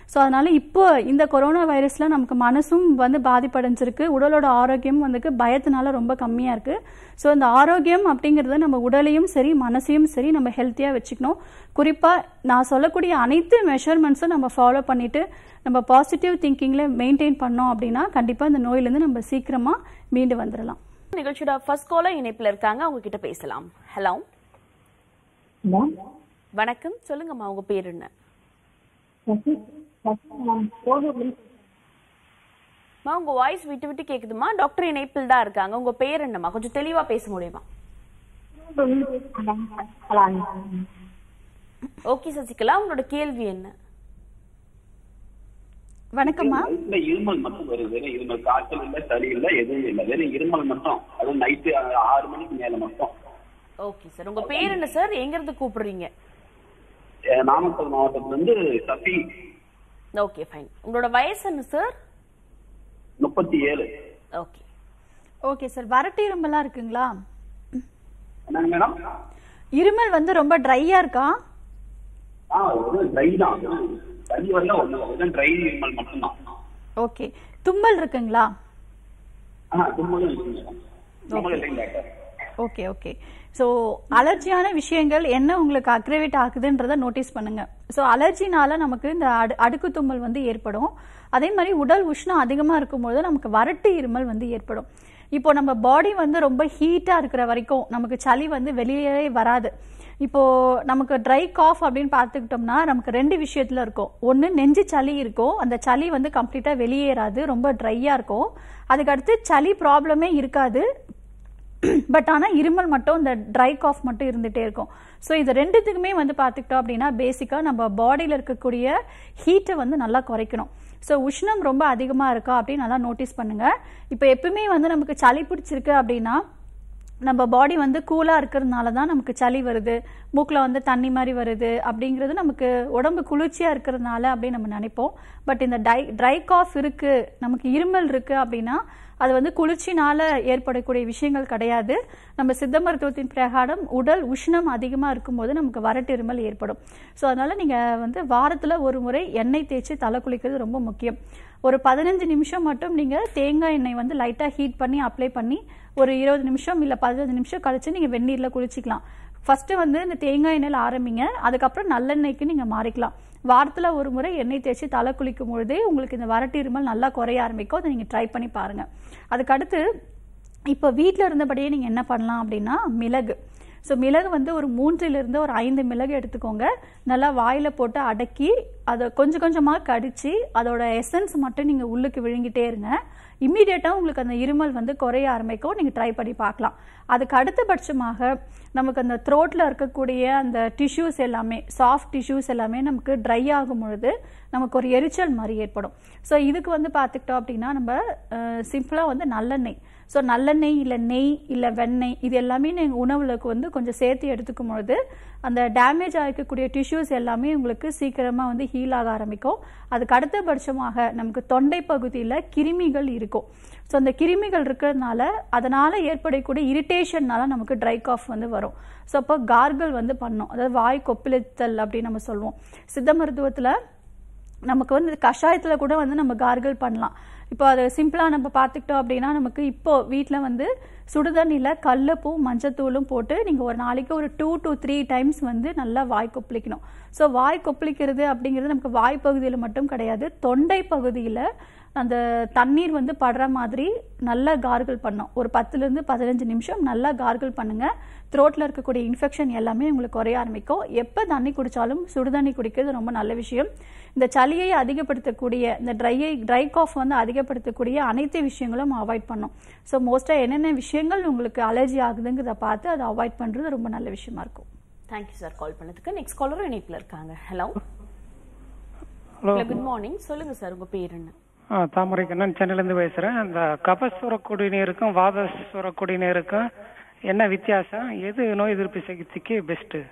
ஸோ அதனால இப்போ இந்த கொரோனா வைரஸ்ல நமக்கு மனசும் வந்து பாதிப்படைஞ்சிருக்கு உடலோட ஆரோக்கியம் வந்து பயத்தினால ரொம்ப கம்மியா இருக்கு ஸோ இந்த ஆரோக்கியம் அப்படிங்கறத நம்ம உடலையும் சரி மனசையும் சரி நம்ம ஹெல்த்தியா வச்சுக்கணும் குறிப்பா நான் சொல்லக்கூடிய அனைத்து மெஷர்மெண்ட்ஸும் நம்ம ஃபாலோ பண்ணிட்டு நம்ம பாசிட்டிவ் திங்கிங்ல மெயின்டைன் பண்ணோம் அப்படின்னா கண்டிப்பா இந்த நோயிலிருந்து நம்ம சீக்கிரமா மீண்டு வந்துடலாம் நிகழ்ச்சியோட ஃபர்ஸ்ட் காலர் இணைப்புல இருக்காங்க அவங்க கிட்ட பேசலாம் ஹலோ ஹலோ வணக்கம் சொல்லுங்கம்மா உங்க பேர் என்ன சசி சசி மேம் கோவிட் அம்மா உங்க வாய்ஸ் விட்டு விட்டு கேக்குதுமா டாக்டர் இணைப்பில் தான் இருக்காங்க உங்க பேர் என்னம்மா கொஞ்சம் தெளிவா பேச முடியுமா ஓகே சசிகலா உங்களோட கேள்வி என்ன வணக்கம்மா நைட்ல இருமல் மட்டும் வருது வெறும் இருமல் காய்ச்சல் இல்ல சளி இல்ல எதுவும் இல்ல வெறும் இருமல் மட்டும் அதுவும் நைட்டு ஆறு மணிக்கு மேல மட்டும் ஓகே சார் உங்க பேர் என்ன சார் எங்க இருந்து கூப்பிடுறீங்க அஹ் நாமக்கல் மாவட்டத்துல இருந்து சஃபி ஓகே ஃபைன் உங்களோட வயசு என்ன சார் முப்பத்தி ஏழு ஓகே ஓகே சார் வறட்டு இருமலாம் இருக்குங்களா என்னங்க மேடம் இருமல் வந்து ரொம்ப ட்ரையா இருக்கா ஆ ஒரு ட்ரை தான் சளி வரல ஒண்ணு வெறும் ட்ரை இருமல் மட்டும்தான் ஓகே தும்மல் இருக்குங்களா ஆ தும்மலும் இருக்கு மேடம் தும்மல் இல்லைங்க டாக்டர் ஓகே ஓகே ஸோ அலர்ஜியான விஷயங்கள் என்ன உங்களுக்கு அக்ரவேட் ஆகுதுன்றத நோட்டீஸ் பண்ணுங்க ஸோ அலர்ஜினால நமக்கு இந்த அடு அடுக்கு தும்மல் வந்து ஏற்படும் அதே மாதிரி உடல் உஷ்ணம் அதிகமாக இருக்கும்போது நமக்கு வறட்டு இருமல் வந்து ஏற்படும் இப்போ நம்ம பாடி வந்து ரொம்ப ஹீட்டாக இருக்கிற வரைக்கும் நமக்கு சளி வந்து வெளியே வராது இப்போ நமக்கு ட்ரை காஃப் அப்படின்னு பார்த்துக்கிட்டோம்னா நமக்கு ரெண்டு விஷயத்துல இருக்கும் ஒன்று நெஞ்சு சளி இருக்கும் அந்த சளி வந்து கம்ப்ளீட்டாக வெளியேறாது ரொம்ப ட்ரையாக இருக்கும் அதுக்கடுத்து சளி ப்ராப்ளமே இருக்காது பட் ஆனால் இருமல் மட்டும் இந்த ட்ரை காஃப் மட்டும் இருந்துகிட்டே இருக்கும் ஸோ இது ரெண்டுத்துக்குமே வந்து பார்த்துக்கிட்டோம் அப்படின்னா பேசிக்காக நம்ம பாடியில் இருக்கக்கூடிய ஹீட்டை வந்து நல்லா குறைக்கணும் ஸோ உஷ்ணம் ரொம்ப அதிகமாக இருக்கா அப்படின்னு நல்லா நோட்டீஸ் பண்ணுங்க இப்போ எப்பவுமே வந்து நமக்கு சளி பிடிச்சிருக்கு அப்படின்னா நம்ம பாடி வந்து கூலாக இருக்கிறதுனால தான் நமக்கு சளி வருது மூக்கில் வந்து தண்ணி மாதிரி வருது அப்படிங்கிறது நமக்கு உடம்பு குளிர்ச்சியாக இருக்கிறதுனால அப்படின்னு நம்ம நினைப்போம் பட் இந்த டை ட்ரை காஃப் இருக்குது நமக்கு இருமல் இருக்குது அப்படின்னா அது வந்து குளிர்ச்சினால ஏற்படக்கூடிய விஷயங்கள் கிடையாது நம்ம சித்த மருத்துவத்தின் பிரகாரம் உடல் உஷ்ணம் அதிகமாக இருக்கும்போது நமக்கு வறட்டு இருமல் ஏற்படும் ஸோ அதனால நீங்கள் வந்து வாரத்தில் ஒரு முறை எண்ணெய் தேய்ச்சி தலை குளிக்கிறது ரொம்ப முக்கியம் ஒரு பதினஞ்சு நிமிஷம் மட்டும் நீங்கள் தேங்காய் எண்ணெய் வந்து லைட்டாக ஹீட் பண்ணி அப்ளை பண்ணி ஒரு இருபது நிமிஷம் இல்லை பதினஞ்சு நிமிஷம் கழிச்சு நீங்கள் வெந்நீரில் குளிச்சிக்கலாம் ஃபர்ஸ்ட் வந்து இந்த தேங்காய் எண்ணெயில் ஆரம்பிங்க அதுக்கப்புறம் நல்லெண்ணெய்க்கு நீங்கள் மாறிக்கலாம் வாரத்தில் ஒரு முறை எண்ணெய் தேய்ச்சி தலை குளிக்கும் பொழுதே உங்களுக்கு இந்த வறட்டு இருமல் நல்லா குறைய ஆரம்பிக்கும் அதை நீங்கள் ட்ரை பண்ணி பாருங்க அதுக்கடுத்து இப்போ வீட்டில் இருந்தபடியே நீங்கள் என்ன பண்ணலாம் அப்படின்னா மிளகு ஸோ மிளகு வந்து ஒரு மூன்றிலிருந்து ஒரு ஐந்து மிளகு எடுத்துக்கோங்க நல்லா வாயில் போட்டு அடக்கி அதை கொஞ்சம் கொஞ்சமாக கடிச்சு அதோட எசன்ஸ் மட்டும் நீங்கள் உள்ளுக்கு விழுங்கிட்டே இருங்க இம்மீடியட்டாக உங்களுக்கு அந்த இருமல் வந்து குறைய ஆரம்பிக்கும் நீங்கள் ட்ரை பண்ணி பார்க்கலாம் அதுக்கு அடுத்தபட்சமாக நமக்கு அந்த த்ரோட்டில் இருக்கக்கூடிய அந்த டிஷ்யூஸ் எல்லாமே சாஃப்ட் டிஷ்யூஸ் எல்லாமே நமக்கு ட்ரை ஆகும் பொழுது நமக்கு ஒரு எரிச்சல் மாதிரி ஏற்படும் ஸோ இதுக்கு வந்து பார்த்துக்கிட்டோம் அப்படின்னா நம்ம சிம்பிளாக வந்து நல்லெண்ணெய் ஸோ நல்லெண்ணெய் இல்லை நெய் இல்லை வெண்ணெய் இது எல்லாமே நீங்கள் உணவுகளுக்கு வந்து கொஞ்சம் சேர்த்து எடுத்துக்கும் பொழுது அந்த டேமேஜ் ஆகிக்கக்கூடிய டிஷ்யூஸ் எல்லாமே உங்களுக்கு சீக்கிரமாக வந்து ஹீல் ஆக ஆரம்பிக்கும் அதுக்கு அடுத்தபட்சமாக நமக்கு தொண்டை பகுதியில் கிருமிகள் இருக்கும் ஸோ அந்த கிருமிகள் இருக்கிறதுனால அதனால் ஏற்படக்கூடிய இரிட்டேஷன்னால நமக்கு ட்ரை காஃப் வந்து வரும் ஸோ அப்போ கார்கல் வந்து பண்ணோம் அதாவது வாய் கொப்பளித்தல் அப்படின்னு நம்ம சொல்லுவோம் சித்த மருத்துவத்தில் நமக்கு வந்து கஷாயத்தில் கூட வந்து நம்ம கார்கல் பண்ணலாம் இப்போ அதை சிம்பிளாக நம்ம பார்த்துக்கிட்டோம் அப்படின்னா நமக்கு இப்போ வீட்டில் வந்து சுடுதண்ணியில் கல்லுப்பும் மஞ்சத்தூளும் போட்டு நீங்கள் ஒரு நாளைக்கு ஒரு டூ டு த்ரீ டைம்ஸ் வந்து நல்லா வாய் கொப்பளிக்கணும் ஸோ வாய் கொப்பளிக்கிறது அப்படிங்கிறது நமக்கு வாய் பகுதியில் மட்டும் கிடையாது தொண்டை பகுதியில் அந்த தண்ணீர் வந்து படுற மாதிரி நல்லா கார்கிள் பண்ணோம் ஒரு பத்துலேருந்து பதினஞ்சு நிமிஷம் நல்லா கார்கிள் பண்ணுங்க த்ரோட்டில் இருக்கக்கூடிய இன்ஃபெக்ஷன் எல்லாமே உங்களுக்கு குறைய ஆரம்பிக்கும் எப்போ தண்ணி குடித்தாலும் சுடுதண்ணி குடிக்கிறது ரொம்ப நல்ல விஷயம் இந்த சளியை அதிகப்படுத்தக்கூடிய இந்த ட்ரையை ட்ரை காஃப் வந்து அதிகப்படுத்தக்கூடிய அனைத்து விஷயங்களும் அவாய்ட் பண்ணும் ஸோ மோஸ்ட்டாக என்னென்ன விஷயங்கள் உங்களுக்கு அலர்ஜி ஆகுதுங்கிறத பார்த்து அதை அவாய்ட் பண்ணுறது ரொம்ப நல்ல விஷயமா இருக்கும் தேங்க்யூ சார் கால் பண்ணதுக்கு நெக்ஸ்ட் காலரும் இணைப்பில் இருக்காங்க ஹலோ ஹலோ குட் மார்னிங் சொல்லுங்க சார் உங்க பேர் என்ன ஆ தாமரை கண்ணன் சென்னையிலேருந்து பேசுகிறேன் அந்த கபசுர குடிநீருக்கும் வாதசுர குடிநீருக்கும் என்ன வித்தியாசம் எது நோய் எதிர்ப்பு சிகிச்சைக்கு பெஸ்ட்டு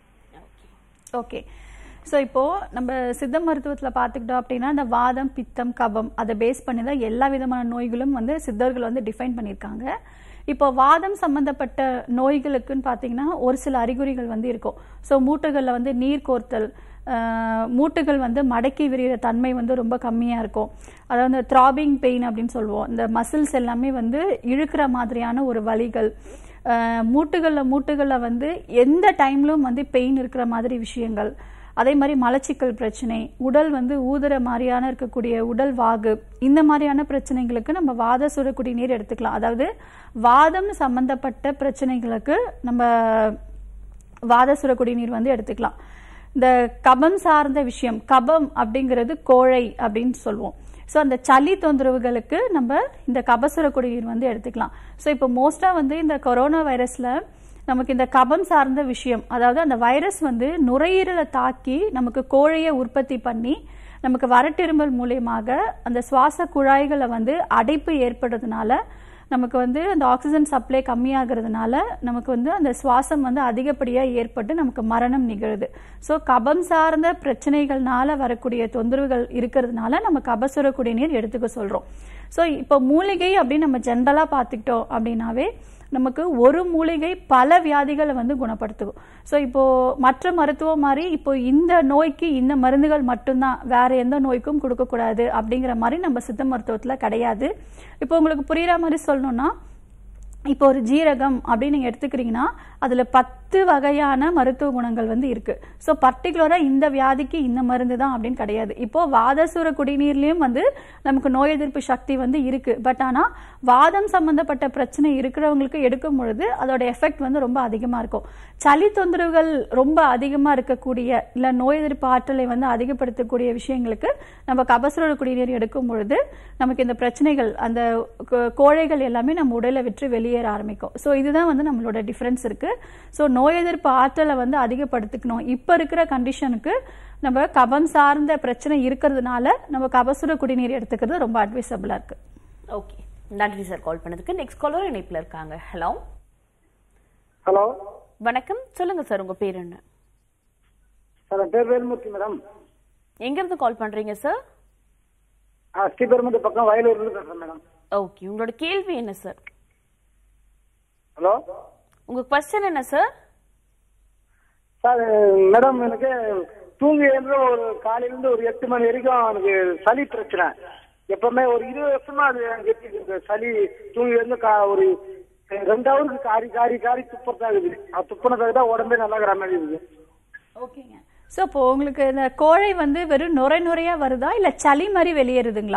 ஓகே ஸோ இப்போ நம்ம சித்த மருத்துவத்தில் பார்த்துக்கிட்டோம் அப்படின்னா இந்த வாதம் பித்தம் கபம் அதை பேஸ் பண்ணி தான் எல்லா விதமான நோய்களும் வந்து சித்தர்கள் வந்து டிஃபைன் பண்ணியிருக்காங்க இப்போ வாதம் சம்பந்தப்பட்ட நோய்களுக்குன்னு பார்த்தீங்கன்னா ஒரு சில அறிகுறிகள் வந்து இருக்கும் ஸோ மூட்டுகளில் வந்து நீர் கோர்த்தல் அஹ், மூட்டுகள் வந்து மடக்கி விரிகிற தன்மை வந்து ரொம்ப கம்மியாக இருக்கும் அதாவது த்ராபிங் பெயின் அப்படின்னு சொல்லுவோம் இந்த மசில்ஸ் எல்லாமே வந்து இழுக்கிற மாதிரியான ஒரு வலிகள் அஹ், மூட்டுகளில் மூட்டுகளில் வந்து எந்த டைம்லும் வந்து பெயின் இருக்கிற மாதிரி விஷயங்கள் அதே மாதிரி மலச்சிக்கல் பிரச்சனை உடல் வந்து ஊதுற மாதிரியான இருக்கக்கூடிய உடல் வாகு இந்த மாதிரியான பிரச்சனைகளுக்கு நம்ம வாத சுர குடிநீர் எடுத்துக்கலாம் அதாவது வாதம் சம்பந்தப்பட்ட பிரச்சனைகளுக்கு நம்ம வாத சுர குடிநீர் வந்து எடுத்துக்கலாம் இந்த கபம் சார்ந்த விஷயம் கபம் அப்படிங்கிறது கோழை அப்படின்னு சொல்லுவோம் ஸோ அந்த சளி தொந்தரவுகளுக்கு நம்ம இந்த கபசுர குடிநீர் வந்து எடுத்துக்கலாம் ஸோ இப்போ மோஸ்ட்டாக வந்து இந்த கொரோனா வைரஸில் நமக்கு இந்த கபம் சார்ந்த விஷயம் அதாவது அந்த வைரஸ் வந்து நுரையீரலை தாக்கி நமக்கு கோழையை உற்பத்தி பண்ணி நமக்கு வறட்டிருமல் மூலியமாக அந்த சுவாச குழாய்களை வந்து அடைப்பு ஏற்படுறதுனால நமக்கு வந்து அந்த ஆக்சிஜன் சப்ளை கம்மியாகிறதுனால நமக்கு வந்து அந்த சுவாசம் வந்து அதிகப்படியாக ஏற்பட்டு நமக்கு மரணம் நிகழுது ஸோ கபம் சார்ந்த பிரச்சனைகள்னால வரக்கூடிய தொந்தரவுகள் இருக்கிறதுனால நம்ம கபசுர குடிநீர் எடுத்துக்க சொல்கிறோம் ஸோ இப்போ மூலிகை அப்படின்னு நம்ம ஜென்ரலாக பார்த்துக்கிட்டோம் அப்படின்னாவே நமக்கு ஒரு மூலிகை பல வியாதிகளை வந்து குணப்படுத்தும் ஸோ இப்போ மற்ற மருத்துவம் மாதிரி இப்போ இந்த நோய்க்கு இந்த மருந்துகள் மட்டும்தான் வேற எந்த நோய்க்கும் கொடுக்கக்கூடாது அப்படிங்கிற மாதிரி நம்ம சித்த மருத்துவத்தில் கிடையாது இப்போ உங்களுக்கு புரியுற மாதிரி சொல்லணும்னா இப்போ ஒரு ஜீரகம் அப்படின்னு நீங்கள் எடுத்துக்கிறீங்கன்னா அதில் பத்து வகையான மருத்துவ குணங்கள் வந்து இருக்கு ஸோ பர்டிகுலராக இந்த வியாதிக்கு இந்த மருந்து தான் அப்படின்னு கிடையாது இப்போ வாதசூர குடிநீர்லேயும் வந்து நமக்கு நோய் எதிர்ப்பு சக்தி வந்து இருக்கு பட் ஆனால் வாதம் சம்பந்தப்பட்ட பிரச்சனை இருக்கிறவங்களுக்கு எடுக்கும் பொழுது அதோட எஃபெக்ட் வந்து ரொம்ப அதிகமாக இருக்கும் சளி தொந்தரவுகள் ரொம்ப அதிகமாக இருக்கக்கூடிய இல்லை நோய் எதிர்ப்பு ஆற்றலை வந்து அதிகப்படுத்தக்கூடிய விஷயங்களுக்கு நம்ம கபசுர குடிநீர் எடுக்கும் பொழுது நமக்கு இந்த பிரச்சனைகள் அந்த கோ- கோழைகள் எல்லாமே நம்ம உடலை விட்டு வெளியேற ஆரம்பிக்கும் ஸோ இதுதான் வந்து நம்மளோட டிஃப்ரென்ஸ் இருக்கு ஸோ நோய் எதிர்ப்பு ஆற்றலை வந்து அதிகப்படுத்திக்கணும் இப்போ இருக்கிற கண்டிஷனுக்கு நம்ம கபம் சார்ந்த பிரச்சனை இருக்கிறதுனால நம்ம கபசுர குடிநீர் எடுத்துக்கிறது ரொம்ப அட்வைசபிளா இருக்கு ஓகே நன்றி சார் கால் பண்ணதுக்கு நெக்ஸ்ட் காலர் இணைப்பில் இருக்காங்க ஹலோ ஹலோ வணக்கம் சொல்லுங்க சார் உங்க பேர் என்ன சார் என் பேர் வேல்மூர்த்தி மேடம் எங்க இருந்து கால் பண்றீங்க சார் ஆ ஸ்ரீபெரும்புதூர் பக்கம் வயலூர்லேருந்து பேசுகிறேன் மேடம் ஓகே உங்களோட கேள்வி என்ன சார் ஹலோ உங்க கொஸ்டின் என்ன சார் சார் மேடம் எனக்கு தூங்கி எழுந்து ஒரு காலையிலேருந்து ஒரு எட்டு மணி வரைக்கும் எனக்கு சளி பிரச்சனை எப்பவுமே ஒரு இருபது வருஷமா அது எனக்கு எப்படி இருக்கு சளி தூங்கி எழுந்து கா ஒரு ரெண்டு ஹவருக்கு காரி காரி காரி துப்புறதா இருக்குது அது துப்புனதுக்கு தான் உடம்பே நல்லா இருக்கிற மாதிரி இருக்குது ஓகேங்க ஸோ இப்போ உங்களுக்கு இந்த கோழை வந்து வெறும் நுரை நுரையா வருதா இல்ல சளி மாதிரி வெளியேறுதுங்களா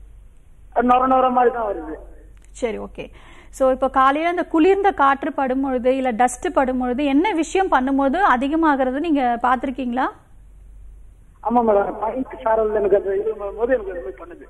அது நொர நொர மாதிரி தான் வருது சரி ஓகே ஸோ இப்போ காலையில் அந்த குளிர்ந்த காற்று படும்பொழுது இல்லை டஸ்ட் படும்பொழுது என்ன விஷயம் பண்ணும்போது அதிகமாகிறது நீங்கள் பார்த்துருக்கீங்களா ஆமா மேடம் பைக்கு சாரல் எனக்கு அந்த இது போது எனக்கு அது மாதிரி பண்ணுது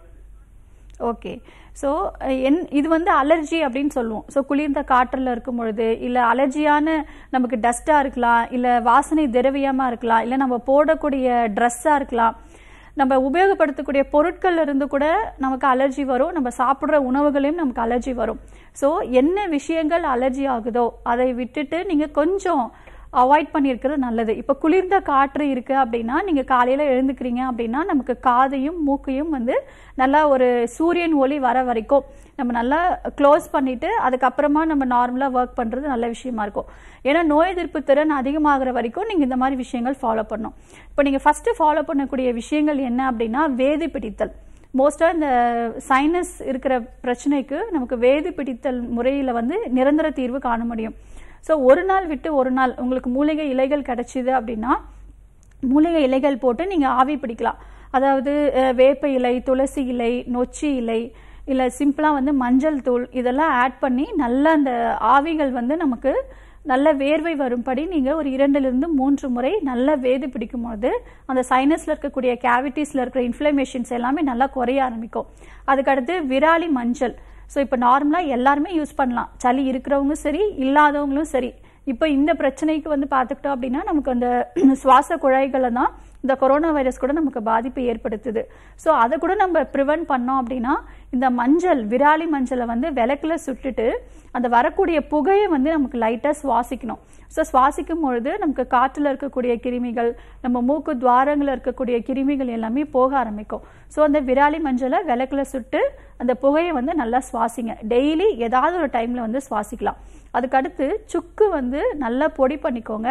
ஓகே ஸோ என் இது வந்து அலர்ஜி அப்படின்னு சொல்லுவோம் ஸோ குளிர்ந்த காற்றில் இருக்கும் பொழுது இல்லை அலர்ஜியான நமக்கு டஸ்ட்டாக இருக்கலாம் இல்லை வாசனை திரவியமாக இருக்கலாம் இல்லை நம்ம போடக்கூடிய ட்ரெஸ்ஸாக இருக்கலாம் நம்ம உபயோகப்படுத்தக்கூடிய பொருட்கள்ல இருந்து கூட நமக்கு அலர்ஜி வரும் நம்ம சாப்பிட்ற உணவுகளையும் நமக்கு அலர்ஜி வரும் ஸோ என்ன விஷயங்கள் அலர்ஜி ஆகுதோ அதை விட்டுட்டு நீங்கள் கொஞ்சம் அவாய்ட் பண்ணியிருக்கிறது நல்லது இப்போ குளிர்ந்த காற்று இருக்கு அப்படின்னா நீங்க காலையில எழுந்துக்கிறீங்க அப்படின்னா நமக்கு காதையும் மூக்கையும் வந்து நல்லா ஒரு சூரியன் ஒளி வர வரைக்கும் நம்ம நல்லா க்ளோஸ் பண்ணிட்டு அதுக்கப்புறமா நம்ம நார்மலா ஒர்க் பண்றது நல்ல விஷயமா இருக்கும் ஏன்னா நோய் எதிர்ப்பு திறன் அதிகமாகிற வரைக்கும் நீங்க இந்த மாதிரி விஷயங்கள் ஃபாலோ பண்ணணும் இப்போ நீங்க ஃபர்ஸ்ட் ஃபாலோ பண்ணக்கூடிய விஷயங்கள் என்ன அப்படின்னா வேதி பிடித்தல் மோஸ்ட்டாக இந்த சைனஸ் இருக்கிற பிரச்சனைக்கு நமக்கு வேதி பிடித்தல் முறையில் வந்து நிரந்தர தீர்வு காண முடியும் ஸோ ஒரு நாள் விட்டு ஒரு நாள் உங்களுக்கு மூலிகை இலைகள் கிடைச்சிது அப்படின்னா மூலிகை இலைகள் போட்டு நீங்கள் ஆவி பிடிக்கலாம் அதாவது அஹ், வேப்ப இலை துளசி இலை நொச்சி இலை இல்லை சிம்பிளாக வந்து மஞ்சள் தூள் இதெல்லாம் ஆட் பண்ணி நல்லா அந்த ஆவிகள் வந்து நமக்கு நல்ல வேர்வை வரும்படி நீங்கள் ஒரு இரண்டிலிருந்து மூன்று முறை நல்லா வேது பிடிக்கும் பொழுது அந்த சைனஸில் இருக்கக்கூடிய கேவிட்டிஸில் இருக்கிற இன்ஃப்ளமேஷன்ஸ் எல்லாமே நல்லா குறைய ஆரம்பிக்கும் அதுக்கடுத்து விராலி மஞ்சள் ஸோ இப்போ நார்மலாக எல்லாருமே யூஸ் பண்ணலாம் சளி இருக்கிறவங்களும் சரி இல்லாதவங்களும் சரி இப்போ இந்த பிரச்சனைக்கு வந்து பார்த்துக்கிட்டோம் அப்படின்னா நமக்கு அந்த சுவாச குழாய்களை தான் இந்த கொரோனா வைரஸ் கூட நமக்கு பாதிப்பு ஏற்படுத்துது ஸோ அதை கூட நம்ம ப்ரிவென்ட் பண்ணோம் அப்படின்னா இந்த மஞ்சள் விராலி மஞ்சளை வந்து விளக்குல சுட்டுட்டு அந்த வரக்கூடிய புகையை வந்து நமக்கு லைட்டாக சுவாசிக்கணும் ஸோ சுவாசிக்கும் பொழுது நமக்கு காற்றில் இருக்கக்கூடிய கிருமிகள் நம்ம மூக்கு துவாரங்களில் இருக்கக்கூடிய கிருமிகள் எல்லாமே போக ஆரம்பிக்கும் ஸோ அந்த விராலி மஞ்சளை விளக்குல சுட்டு அந்த புகையை வந்து நல்லா சுவாசிங்க டெய்லி ஏதாவது ஒரு டைமில் வந்து சுவாசிக்கலாம் அதுக்கடுத்து சுக்கு வந்து நல்லா பொடி பண்ணிக்கோங்க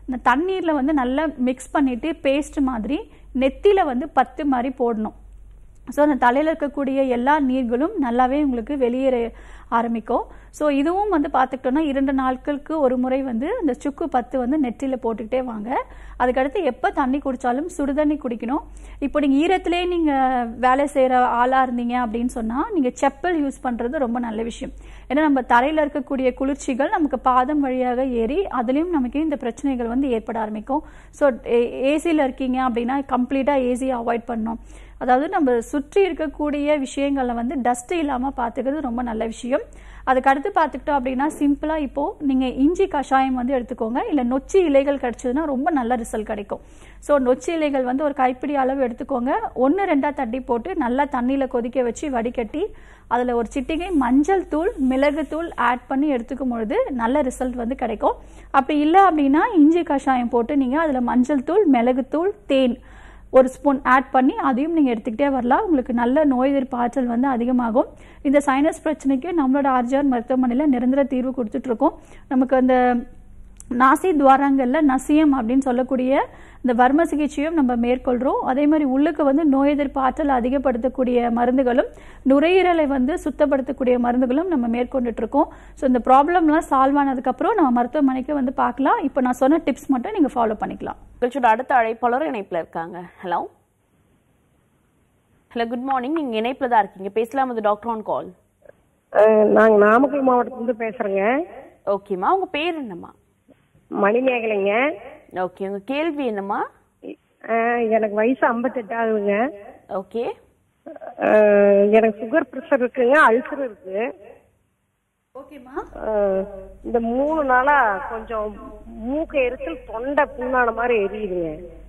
இந்த தண்ணீரில் வந்து நல்லா மிக்ஸ் பண்ணிட்டு பேஸ்ட் மாதிரி நெத்தியில் வந்து பத்து மாதிரி போடணும் ஸோ அந்த தலையில் இருக்கக்கூடிய எல்லா நீர்களும் நல்லாவே உங்களுக்கு வெளியேற ஆரம்பிக்கும் ஸோ இதுவும் வந்து பார்த்துக்கிட்டோன்னா இரண்டு நாட்களுக்கு ஒரு முறை வந்து இந்த சுக்கு பத்து வந்து நெற்றியில் போட்டுக்கிட்டே வாங்க அதுக்கடுத்து எப்போ தண்ணி குடித்தாலும் சுடுதண்ணி குடிக்கணும் இப்போ நீங்கள் ஈரத்திலே நீங்கள் வேலை செய்கிற ஆளாக இருந்தீங்க அப்படின்னு சொன்னால் நீங்கள் செப்பல் யூஸ் பண்ணுறது ரொம்ப நல்ல விஷயம் ஏன்னா நம்ம தரையில் இருக்கக்கூடிய குளிர்ச்சிகள் நமக்கு பாதம் வழியாக ஏறி அதுலேயும் நமக்கு இந்த பிரச்சனைகள் வந்து ஏற்பட ஆரம்பிக்கும் ஸோ ஏசியில் இருக்கீங்க அப்படின்னா கம்ப்ளீட்டாக ஏசியை அவாய்ட் பண்ணணும் அதாவது நம்ம சுற்றி இருக்கக்கூடிய விஷயங்களை வந்து டஸ்ட் இல்லாமல் பார்த்துக்கிறது ரொம்ப நல்ல விஷயம் அதுக்கு அடுத்து பார்த்துக்கிட்டோம் அப்படின்னா சிம்பிளாக இப்போது நீங்கள் இஞ்சி கஷாயம் வந்து எடுத்துக்கோங்க இல்லை நொச்சி இலைகள் கிடச்சதுன்னா ரொம்ப நல்ல ரிசல்ட் கிடைக்கும் ஸோ நொச்சி இலைகள் வந்து ஒரு கைப்பிடி அளவு எடுத்துக்கோங்க ஒன்று ரெண்டாக தட்டி போட்டு நல்லா தண்ணியில் கொதிக்க வச்சு வடிகட்டி அதில் ஒரு சிட்டிகை மஞ்சள் தூள் மிளகு தூள் ஆட் பண்ணி எடுத்துக்கும் பொழுது நல்ல ரிசல்ட் வந்து கிடைக்கும் அப்படி இல்லை அப்படின்னா இஞ்சி கஷாயம் போட்டு நீங்கள் அதில் மஞ்சள் தூள் மிளகுத்தூள் தேன் ஒரு ஸ்பூன் ஆட் பண்ணி அதையும் நீங்கள் எடுத்துக்கிட்டே வரலாம் உங்களுக்கு நல்ல நோய் எதிர்ப்பு ஆற்றல் வந்து அதிகமாகும் இந்த சைனஸ் பிரச்சனைக்கு நம்மளோட ஆர்ஜிஆர் மருத்துவமனையில் நிரந்தர தீர்வு கொடுத்துட்ருக்கோம் நமக்கு அந்த நாசி துவாரங்களில் நசியம் அப்படின்னு சொல்லக்கூடிய இந்த வர்ம சிகிச்சையும் நம்ம மேற்கொள்கிறோம் அதே மாதிரி உள்ளுக்கு வந்து நோய் எதிர்ப்பு ஆற்றல் அதிகப்படுத்தக்கூடிய மருந்துகளும் நுரையீரலை வந்து சுத்தப்படுத்தக்கூடிய மருந்துகளும் நம்ம மேற்கொண்டுட்டு இருக்கோம் ஸோ இந்த ப்ராப்ளம்லாம் சால்வ் ஆனதுக்கப்புறம் நம்ம மருத்துவமனைக்கு வந்து பார்க்கலாம் இப்போ நான் சொன்ன டிப்ஸ் மட்டும் நீங்கள் ஃபாலோ பண்ணிக்கலாம் நிகழ்ச்சியோட அடுத்த அழைப்பாளர் இணைப்புல இருக்காங்க ஹலோ ஹலோ குட் மார்னிங் நீங்க இணைப்புல தான் இருக்கீங்க பேசலாம் அது டாக்டர் ஆன் கால் அஹ் நாங்க நாமக்கல் மாவட்டத்திலிருந்து பேசுறேங்க ஓகேம்மா உங்க பேர் என்னம்மா மணிமேகலைங்க ஓகே உங்க கேள்வி என்னம்மா அஹ் எனக்கு வயசு 58 ஆகுதுங்க ஓகே அஹ் எனக்கு சுகர் ப்ரெஷர் இருக்குங்க அல்சர் இருக்கு ஓகேம்மா அஹ் இந்த மூணு நாளா கொஞ்சம் மூக்கு எரிச்சல் தொண்டை புண்ணான மாதிரி எரியுதுங்க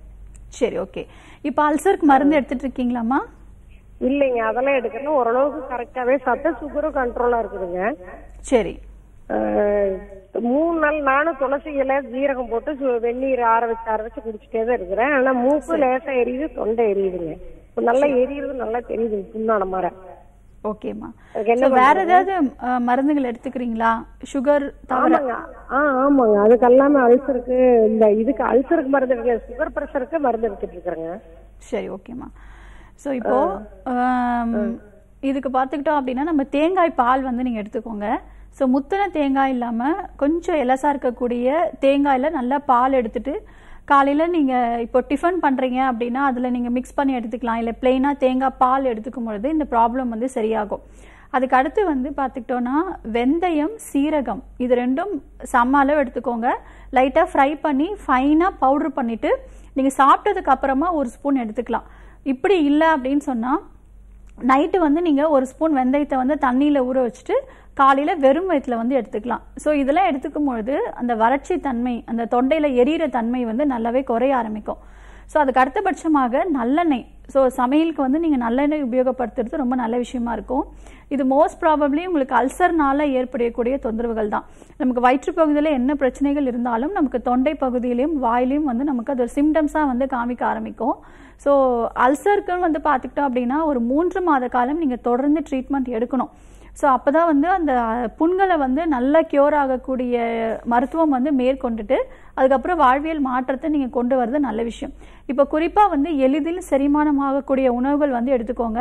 சரி ஓகே இப்போ அல்சருக்கு மருந்து எடுத்துட்டு இருக்கீங்களாம்மா இல்லைங்க அதெல்லாம் எடுக்கணும் ஓரளவுக்கு கரெக்டாவே சாப்பிட்டா சுகரும் கண்ட்ரோலா இருக்குதுங்க சரி அஹ் மூணு நாள் நானும் துளசி இலை ஜீரகம் போட்டு சு- வெந்நீர் ஆற வச்சு ஆற வச்சு குடிச்சிட்டே தான் இருக்கிறேன் ஆனா மூக்கு லேசா எரியுது தொண்டை எரியுதுங்க இப்ப நல்லா எரியுறது நல்லா தெரியுது புண்ணான மாதிரி ஓகேம்மா அதுக்கு என்ன So, வேற ஏதாவது அஹ், மருந்துகள் எடுத்துக்கிறீங்களா சுகர் தவிர ஆமாங்க ஆ ஆமாங்க அதுக்கு எல்லாமே அல்சருக்கு இந்த இதுக்கு அல்சருக்கு மருந்து எடுக்க சுகர் ப்ரெஷருக்கு மருந்து எடுத்துட்டு இருக்கிறேங்க சரி ஓகேம்மா ஸோ இப்போ ஆம், இதுக்கு பார்த்துக்கிட்டோம் அப்படின்னா நம்ம தேங்காய் பால் வந்து நீங்கள் எடுத்துக்கோங்க ஸோ முத்தின தேங்காய் இல்லாமல் கொஞ்சம் எலசா இருக்கக்கூடிய தேங்காயில் நல்லா பால் எடுத்துட்டு காலையில் நீங்கள் இப்போ டிஃபன் பண்ணுறீங்க அப்படின்னா அதில் நீங்கள் மிக்ஸ் பண்ணி எடுத்துக்கலாம் இல்லை பிளெயினாக தேங்காய் பால் எடுத்துக்கும் பொழுது இந்த ப்ராப்ளம் வந்து சரியாகும் அதுக்கு அடுத்து வந்து பார்த்துக்கிட்டோன்னா வெந்தயம் சீரகம் இது ரெண்டும் சம அளவு எடுத்துக்கோங்க லைட்டாக ஃப்ரை பண்ணி ஃபைனாக பவுட்ரு பண்ணிவிட்டு நீங்கள் சாப்பிட்டதுக்கு அப்புறமா ஒரு ஸ்பூன் எடுத்துக்கலாம் இப்படி இல்லை அப்படின்னு சொன்னால் நைட்டு வந்து நீங்கள் ஒரு ஸ்பூன் வெந்தயத்தை வந்து தண்ணியில் ஊற வச்சுட்டு காலையில் வெறும் வயிற்றுல வந்து எடுத்துக்கலாம் ஸோ இதெல்லாம் எடுத்துக்கும் பொழுது அந்த வறட்சி தன்மை அந்த தொண்டையில் எரியிற தன்மை வந்து நல்லாவே குறைய ஆரம்பிக்கும் ஸோ அதுக்கு அடுத்தபட்சமாக நல்லெண்ணெய் ஸோ சமையலுக்கு வந்து நீங்கள் நல்லெண்ணெய் உபயோகப்படுத்துறது ரொம்ப நல்ல விஷயமா இருக்கும் இது மோஸ்ட் ப்ராபப்ளி உங்களுக்கு அல்சர்னால ஏற்படக்கூடிய தொந்தரவுகள் தான் நமக்கு வயிற்று பகுதியில் என்ன பிரச்சனைகள் இருந்தாலும் நமக்கு தொண்டை பகுதியிலையும் வாயிலையும் வந்து நமக்கு அது ஒரு சிம்டம்ஸாக வந்து காமிக்க ஆரம்பிக்கும் ஸோ அல்சருக்கு வந்து பார்த்துக்கிட்டோம் அப்படின்னா ஒரு மூன்று மாத காலம் நீங்கள் தொடர்ந்து ட்ரீட்மெண்ட் எடுக்கணும் ஸோ அப்போ தான் வந்து அந்த புண்களை வந்து நல்லா க்யூர் ஆகக்கூடிய மருத்துவம் வந்து மேற்கொண்டுட்டு அதுக்கப்புறம் வாழ்வியல் மாற்றத்தை நீங்கள் கொண்டு வரது நல்ல விஷயம் இப்போ குறிப்பாக வந்து எளிதில் செரிமானம் ஆகக்கூடிய உணவுகள் வந்து எடுத்துக்கோங்க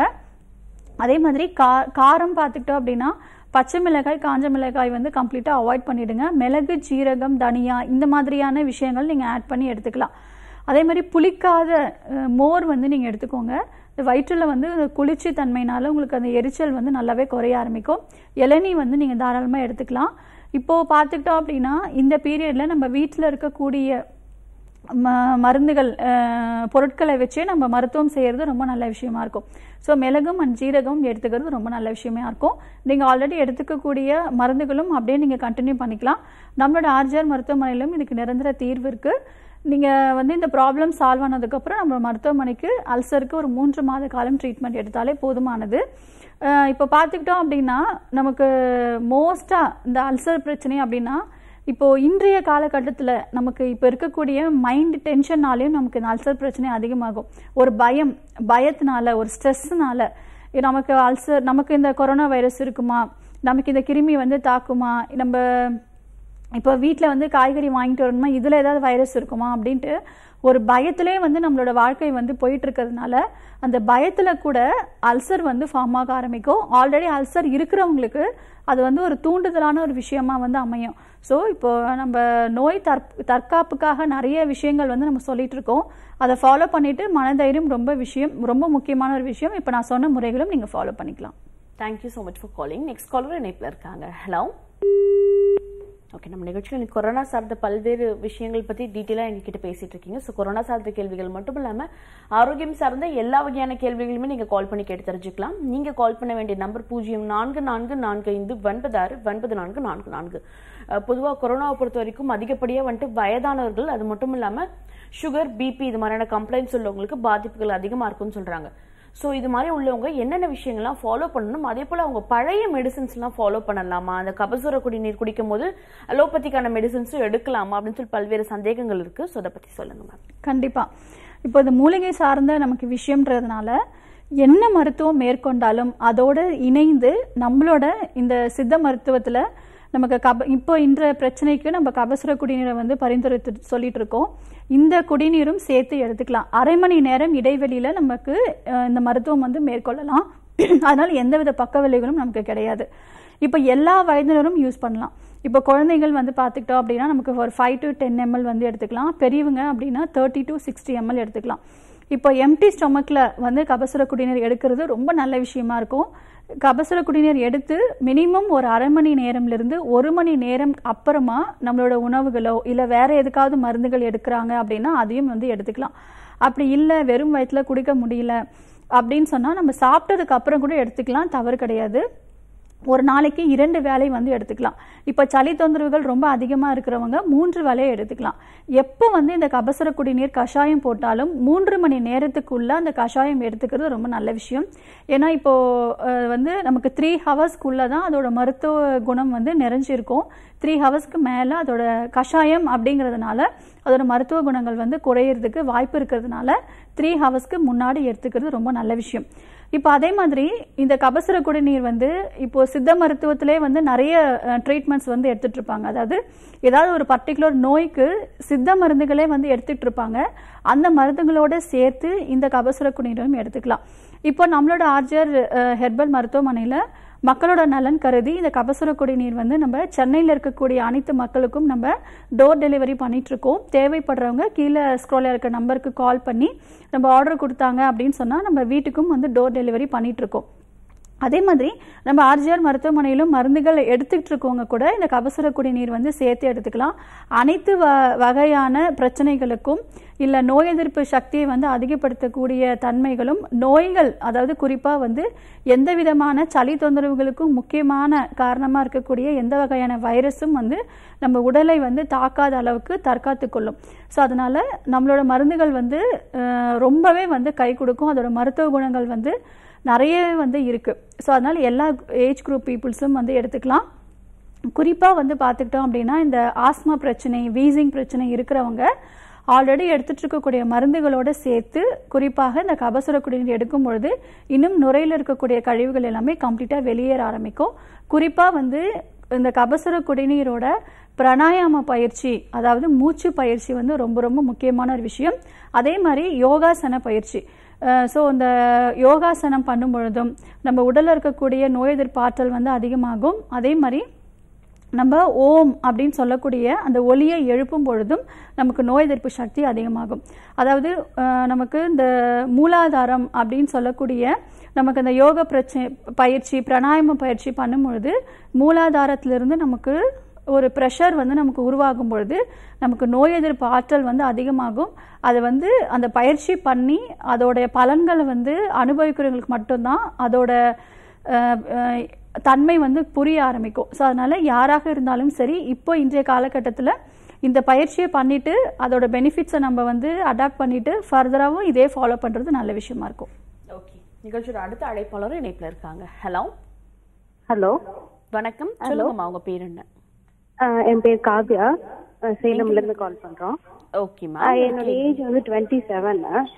அதே மாதிரி கா காரம் பார்த்துக்கிட்டோம் அப்படின்னா பச்சை மிளகாய் காஞ்ச மிளகாய் வந்து கம்ப்ளீட்டாக அவாய்ட் பண்ணிடுங்க மிளகு ஜீரகம் தனியா இந்த மாதிரியான விஷயங்கள் நீங்கள் ஆட் பண்ணி எடுத்துக்கலாம் அதே மாதிரி புளிக்காத அஹ், மோர் வந்து நீங்கள் எடுத்துக்கோங்க இந்த வயிற்றில் வந்து குளிர்ச்சி தன்மைனால உங்களுக்கு அந்த எரிச்சல் வந்து நல்லாவே குறைய ஆரம்பிக்கும் இளநீ வந்து நீங்கள் தாராளமாக எடுத்துக்கலாம் இப்போது பார்த்துக்கிட்டோம் அப்படின்னா இந்த பீரியடில் நம்ம வீட்டில் இருக்கக்கூடிய ம மருந்துகள் அஹ், பொருட்களை வச்சே நம்ம மருத்துவம் செய்கிறது ரொம்ப நல்ல விஷயமா இருக்கும் ஸோ மிளகும் அண்ட் ஜீரகம் எடுத்துக்கிறது ரொம்ப நல்ல விஷயமா இருக்கும் நீங்கள் ஆல்ரெடி எடுத்துக்கக்கூடிய மருந்துகளும் அப்படியே நீங்கள் கண்டினியூ பண்ணிக்கலாம் நம்மளோட ஆர்ஜிஆர் மருத்துவமனையிலும் இதுக்கு நிரந்தர தீர்வு இருக்குது நீங்கள் வந்து இந்த ப்ராப்ளம் சால்வ் ஆனதுக்கப்புறம் நம்ம மருத்துவமனைக்கு அல்சருக்கு ஒரு மூன்று மாத காலம் ட்ரீட்மெண்ட் எடுத்தாலே போதுமானது அஹ், இப்போ பார்த்துக்கிட்டோம் அப்படின்னா நமக்கு மோஸ்ட்டாக இந்த அல்சர் பிரச்சனை அப்படின்னா இப்போ இன்றைய காலகட்டத்தில் நமக்கு இப்போ இருக்கக்கூடிய மைண்ட் டென்ஷன்னாலையும் நமக்கு இந்த அல்சர் பிரச்சனை அதிகமாகும் ஒரு பயம் பயத்தினால ஒரு ஸ்ட்ரெஸ்ஸுனால நமக்கு அல்சர் நமக்கு இந்த கொரோனா வைரஸ் இருக்குமா நமக்கு இந்த கிருமி வந்து தாக்குமா நம்ம இப்போ வீட்டில் வந்து காய்கறி வாங்கிட்டு வரணுமா இதில் ஏதாவது வைரஸ் இருக்குமா அப்படின்ட்டு ஒரு பயத்திலே வந்து நம்மளோட வாழ்க்கை வந்து போயிட்டு இருக்கிறதுனால அந்த பயத்தில் கூட அல்சர் வந்து ஃபார்ம் ஆக ஆரம்பிக்கும் ஆல்ரெடி அல்சர் இருக்கிறவங்களுக்கு அது வந்து ஒரு தூண்டுதலான ஒரு விஷயமா வந்து அமையும் ஸோ இப்போ நம்ம நோய் தற் தற்காப்புக்காக நிறைய விஷயங்கள் வந்து நம்ம சொல்லிட்டு இருக்கோம் அதை ஃபாலோ பண்ணிட்டு மனதைரியம் ரொம்ப விஷயம் ரொம்ப முக்கியமான ஒரு விஷயம் இப்போ நான் சொன்ன முறைகளும் நீங்கள் ஃபாலோ பண்ணிக்கலாம் thank you so much for calling next caller இணைப்பில் இருக்காங்க ஹலோ ஓகே நம்ம நிகழ்ச்சியில் இன்னைக்கு கொரோனா சார்ந்த பல்வேறு விஷயங்கள் பற்றி டீட்டெயிலாக எங்ககிட்ட பேசிட்டு இருக்கீங்க ஸோ கொரோனா சார்ந்த கேள்விகள் மட்டும் இல்லாமல் ஆரோக்கியம் சார்ந்த எல்லா வகையான கேள்விகளுமே நீங்கள் கால் பண்ணி கேட்டு தெரிஞ்சுக்கலாம் நீங்கள் கால் பண்ண வேண்டிய நம்பர் பூஜ்ஜியம் நான்கு நான்கு நான்கு ஐந்து ஒன்பது ஆறு ஒன்பது நான்கு நான்கு நான்கு பொதுவாக கொரோனாவை பொறுத்த வரைக்கும் அதிகப்படியாக வந்துட்டு வயதானவர்கள் அது மட்டும் இல்லாமல் சுகர் பிபி இது மாதிரியான கம்ப்ளைண்ட்ஸ் உள்ளவங்களுக்கு பாதிப்புகள் அதிகமாக இருக்கும்னு சொல்கிறாங்க ஸோ இது மாதிரி உள்ளவங்க என்னென்ன விஷயங்கள்லாம் ஃபாலோ பண்ணணும் அதே போல் அவங்க பழைய மெடிசின்ஸ்லாம் ஃபாலோ பண்ணலாமா அந்த கபசுர குடிநீர் குடிக்கும் போது அலோபதிக்கான மெடிசின்ஸும் எடுக்கலாமா அப்படின்னு சொல்லி பல்வேறு சந்தேகங்கள் இருக்குது ஸோ அதை பற்றி சொல்லுங்க மேம் கண்டிப்பா இப்போ இந்த மூலிகை சார்ந்த நமக்கு விஷயம்ன்றதுனால என்ன மருத்துவம் மேற்கொண்டாலும் அதோட இணைந்து நம்மளோட இந்த சித்த மருத்துவத்துல நமக்கு கப இப்போ இன்ற பிரச்சனைக்கு நம்ம கபசுர குடிநீரை வந்து பரிந்துரைத்து சொல்லிட்டு இருக்கோம் இந்த குடிநீரும் சேர்த்து எடுத்துக்கலாம் அரை மணி நேரம் இடைவெளியில நமக்கு அஹ், இந்த மருத்துவம் வந்து மேற்கொள்ளலாம் அதனால எந்தவித பக்க விளைவுகளும் நமக்கு கிடையாது இப்போ எல்லா வயதினரும் யூஸ் பண்ணலாம் இப்போ குழந்தைகள் வந்து பார்த்துக்கிட்டோம் அப்படின்னா நமக்கு ஒரு ஃபைவ் டு டென் எம்எல் வந்து எடுத்துக்கலாம் பெரியவங்க அப்படின்னா தேர்ட்டி டு சிக்ஸ்டி எம்எல் எடுத்துக்கலாம் இப்போ எம்டி ஸ்டொமக்கில் வந்து கபசுர குடிநீர் எடுக்கிறது ரொம்ப நல்ல விஷயமா இருக்கும் கபசுர குடிநீர் எடுத்து மினிமம் ஒரு அரை மணி நேரம்லேருந்து ஒரு மணி நேரம் அப்புறமா நம்மளோட உணவுகளோ இல்லை வேற எதுக்காவது மருந்துகள் எடுக்கிறாங்க அப்படின்னா அதையும் வந்து எடுத்துக்கலாம் அப்படி இல்லை வெறும் வயிற்றுல குடிக்க முடியல அப்படின்னு சொன்னால் நம்ம சாப்பிட்டதுக்கு அப்புறம் கூட எடுத்துக்கலாம் தவறு கிடையாது ஒரு நாளைக்கு இரண்டு வேலை வந்து எடுத்துக்கலாம் இப்போ சளி தொந்தரவுகள் ரொம்ப அதிகமாக இருக்கிறவங்க மூன்று வேலையை எடுத்துக்கலாம் எப்போ வந்து இந்த கபசுர குடிநீர் கஷாயம் போட்டாலும் மூன்று மணி நேரத்துக்குள்ள அந்த கஷாயம் எடுத்துக்கிறது ரொம்ப நல்ல விஷயம் ஏன்னா இப்போ அஹ், வந்து நமக்கு த்ரீ ஹவர்ஸ்க்குள்ள தான் அதோட மருத்துவ குணம் வந்து நிறைஞ்சிருக்கும் த்ரீ ஹவர்ஸ்க்கு மேலே அதோட கஷாயம் அப்படிங்கிறதுனால அதோட மருத்துவ குணங்கள் வந்து குறையிறதுக்கு வாய்ப்பு இருக்கிறதுனால த்ரீ ஹவர்ஸ்க்கு முன்னாடி எடுத்துக்கிறது ரொம்ப நல்ல விஷயம் இப்போ அதே மாதிரி இந்த கபசுர குடிநீர் வந்து இப்போ சித்த மருத்துவத்திலே வந்து நிறைய ட்ரீட்மெண்ட்ஸ் வந்து எடுத்துட்டு இருப்பாங்க அதாவது ஏதாவது ஒரு பர்டிகுலர் நோய்க்கு சித்த மருந்துகளே வந்து எடுத்துட்டு இருப்பாங்க அந்த மருந்துகளோட சேர்த்து இந்த கபசுர குடிநீரும் எடுத்துக்கலாம் இப்போ நம்மளோட ஆர்ஜர் ஹெர்பல் மருத்துவமனையில் மக்களோட நலன் கருதி இந்த கபசுர குடிநீர் வந்து நம்ம சென்னையில் இருக்கக்கூடிய அனைத்து மக்களுக்கும் நம்ம டோர் டெலிவரி பண்ணிட்டு இருக்கோம் தேவைப்படுறவங்க கீழே ஸ்க்ரோலில் இருக்க நம்பருக்கு கால் பண்ணி நம்ம ஆர்டர் கொடுத்தாங்க அப்படின்னு சொன்னால் நம்ம வீட்டுக்கும் வந்து டோர் டெலிவரி பண்ணிட்டு இருக்கோம் அதே மாதிரி நம்ம ஆர்ஜிஆர் மருத்துவமனையிலும் மருந்துகள் எடுத்துக்கிட்டு இருக்கவங்க கூட இந்த கபசுர குடிநீர் வந்து சேர்த்து எடுத்துக்கலாம் அனைத்து வ வகையான பிரச்சனைகளுக்கும் இல்லை நோய் எதிர்ப்பு சக்தியை வந்து அதிகப்படுத்தக்கூடிய தன்மைகளும் நோய்கள் அதாவது குறிப்பாக வந்து எந்த விதமான சளி தொந்தரவுகளுக்கும் முக்கியமான காரணமாக இருக்கக்கூடிய எந்த வகையான வைரஸும் வந்து நம்ம உடலை வந்து தாக்காத அளவுக்கு தற்காத்து கொள்ளும் ஸோ அதனால நம்மளோட மருந்துகள் வந்து அஹ், ரொம்பவே வந்து கை கொடுக்கும் அதோட மருத்துவ குணங்கள் வந்து நிறையவே வந்து இருக்கு ஸோ அதனால எல்லா ஏஜ் குரூப் பீப்புள்ஸும் வந்து எடுத்துக்கலாம் குறிப்பாக வந்து பார்த்துக்கிட்டோம் அப்படின்னா இந்த ஆஸ்மா பிரச்சனை வீசிங் பிரச்சனை இருக்கிறவங்க ஆல்ரெடி எடுத்துட்டு இருக்கக்கூடிய மருந்துகளோட சேர்த்து குறிப்பாக இந்த கபசுர குடிநீர் எடுக்கும் பொழுது இன்னும் நுரையில் இருக்கக்கூடிய கழிவுகள் எல்லாமே கம்ப்ளீட்டாக வெளியேற ஆரம்பிக்கும் குறிப்பாக வந்து இந்த கபசுர குடிநீரோட பிராணாயாம பயிற்சி அதாவது மூச்சு பயிற்சி வந்து ரொம்ப ரொம்ப முக்கியமான ஒரு விஷயம் அதே மாதிரி யோகாசன பயிற்சி ஸோ இந்த யோகாசனம் பண்ணும் பொழுதும் நம்ம உடலில் இருக்கக்கூடிய நோய் எதிர்ப்பு ஆற்றல் வந்து அதிகமாகும் அதே மாதிரி நம்ம ஓம் அப்படின்னு சொல்லக்கூடிய அந்த ஒலியை எழுப்பும் பொழுதும் நமக்கு நோய் எதிர்ப்பு சக்தி அதிகமாகும் அதாவது அஹ், நமக்கு இந்த மூலாதாரம் அப்படின்னு சொல்லக்கூடிய நமக்கு இந்த யோக பிரச்சனை பயிற்சி பிராணாயாம பயிற்சி பண்ணும் பொழுது மூலாதாரத்திலிருந்து நமக்கு ஒரு ப்ரெஷர் வந்து நமக்கு உருவாகும் பொழுது நமக்கு நோய் எதிர்ப்பு ஆற்றல் வந்து அதிகமாகும் அதை வந்து அந்த பயிற்சி பண்ணி அதோடைய பலன்களை வந்து அனுபவிக்கிறவங்களுக்கு மட்டும்தான் அதோட அஹ், அஹ், தன்மை வந்து புரிய ஆரம்பிக்கும் ஸோ அதனால யாராக இருந்தாலும் சரி இப்போ இன்றைய காலகட்டத்தில் இந்த பயிற்சியை பண்ணிட்டு அதோட பெனிஃபிட்ஸை நம்ம வந்து அடாப்ட் பண்ணிட்டு ஃபர்தராகவும் இதே ஃபாலோ பண்ணுறது நல்ல விஷயமா இருக்கும் ஓகே நிகழ்ச்சியோட அடுத்த அழைப்பாளரும் இணைப்பில் இருக்காங்க ஹலோ ஹலோ வணக்கம் சொல்லுங்கம்மா உங்க பேர் என்ன என் பேர் காவ்யா அஹ் சேலம்ல இருந்து கால் பண்றோம் ஓகேம்மா அஹ் என்னோட ஏஜ் வந்து twenty seven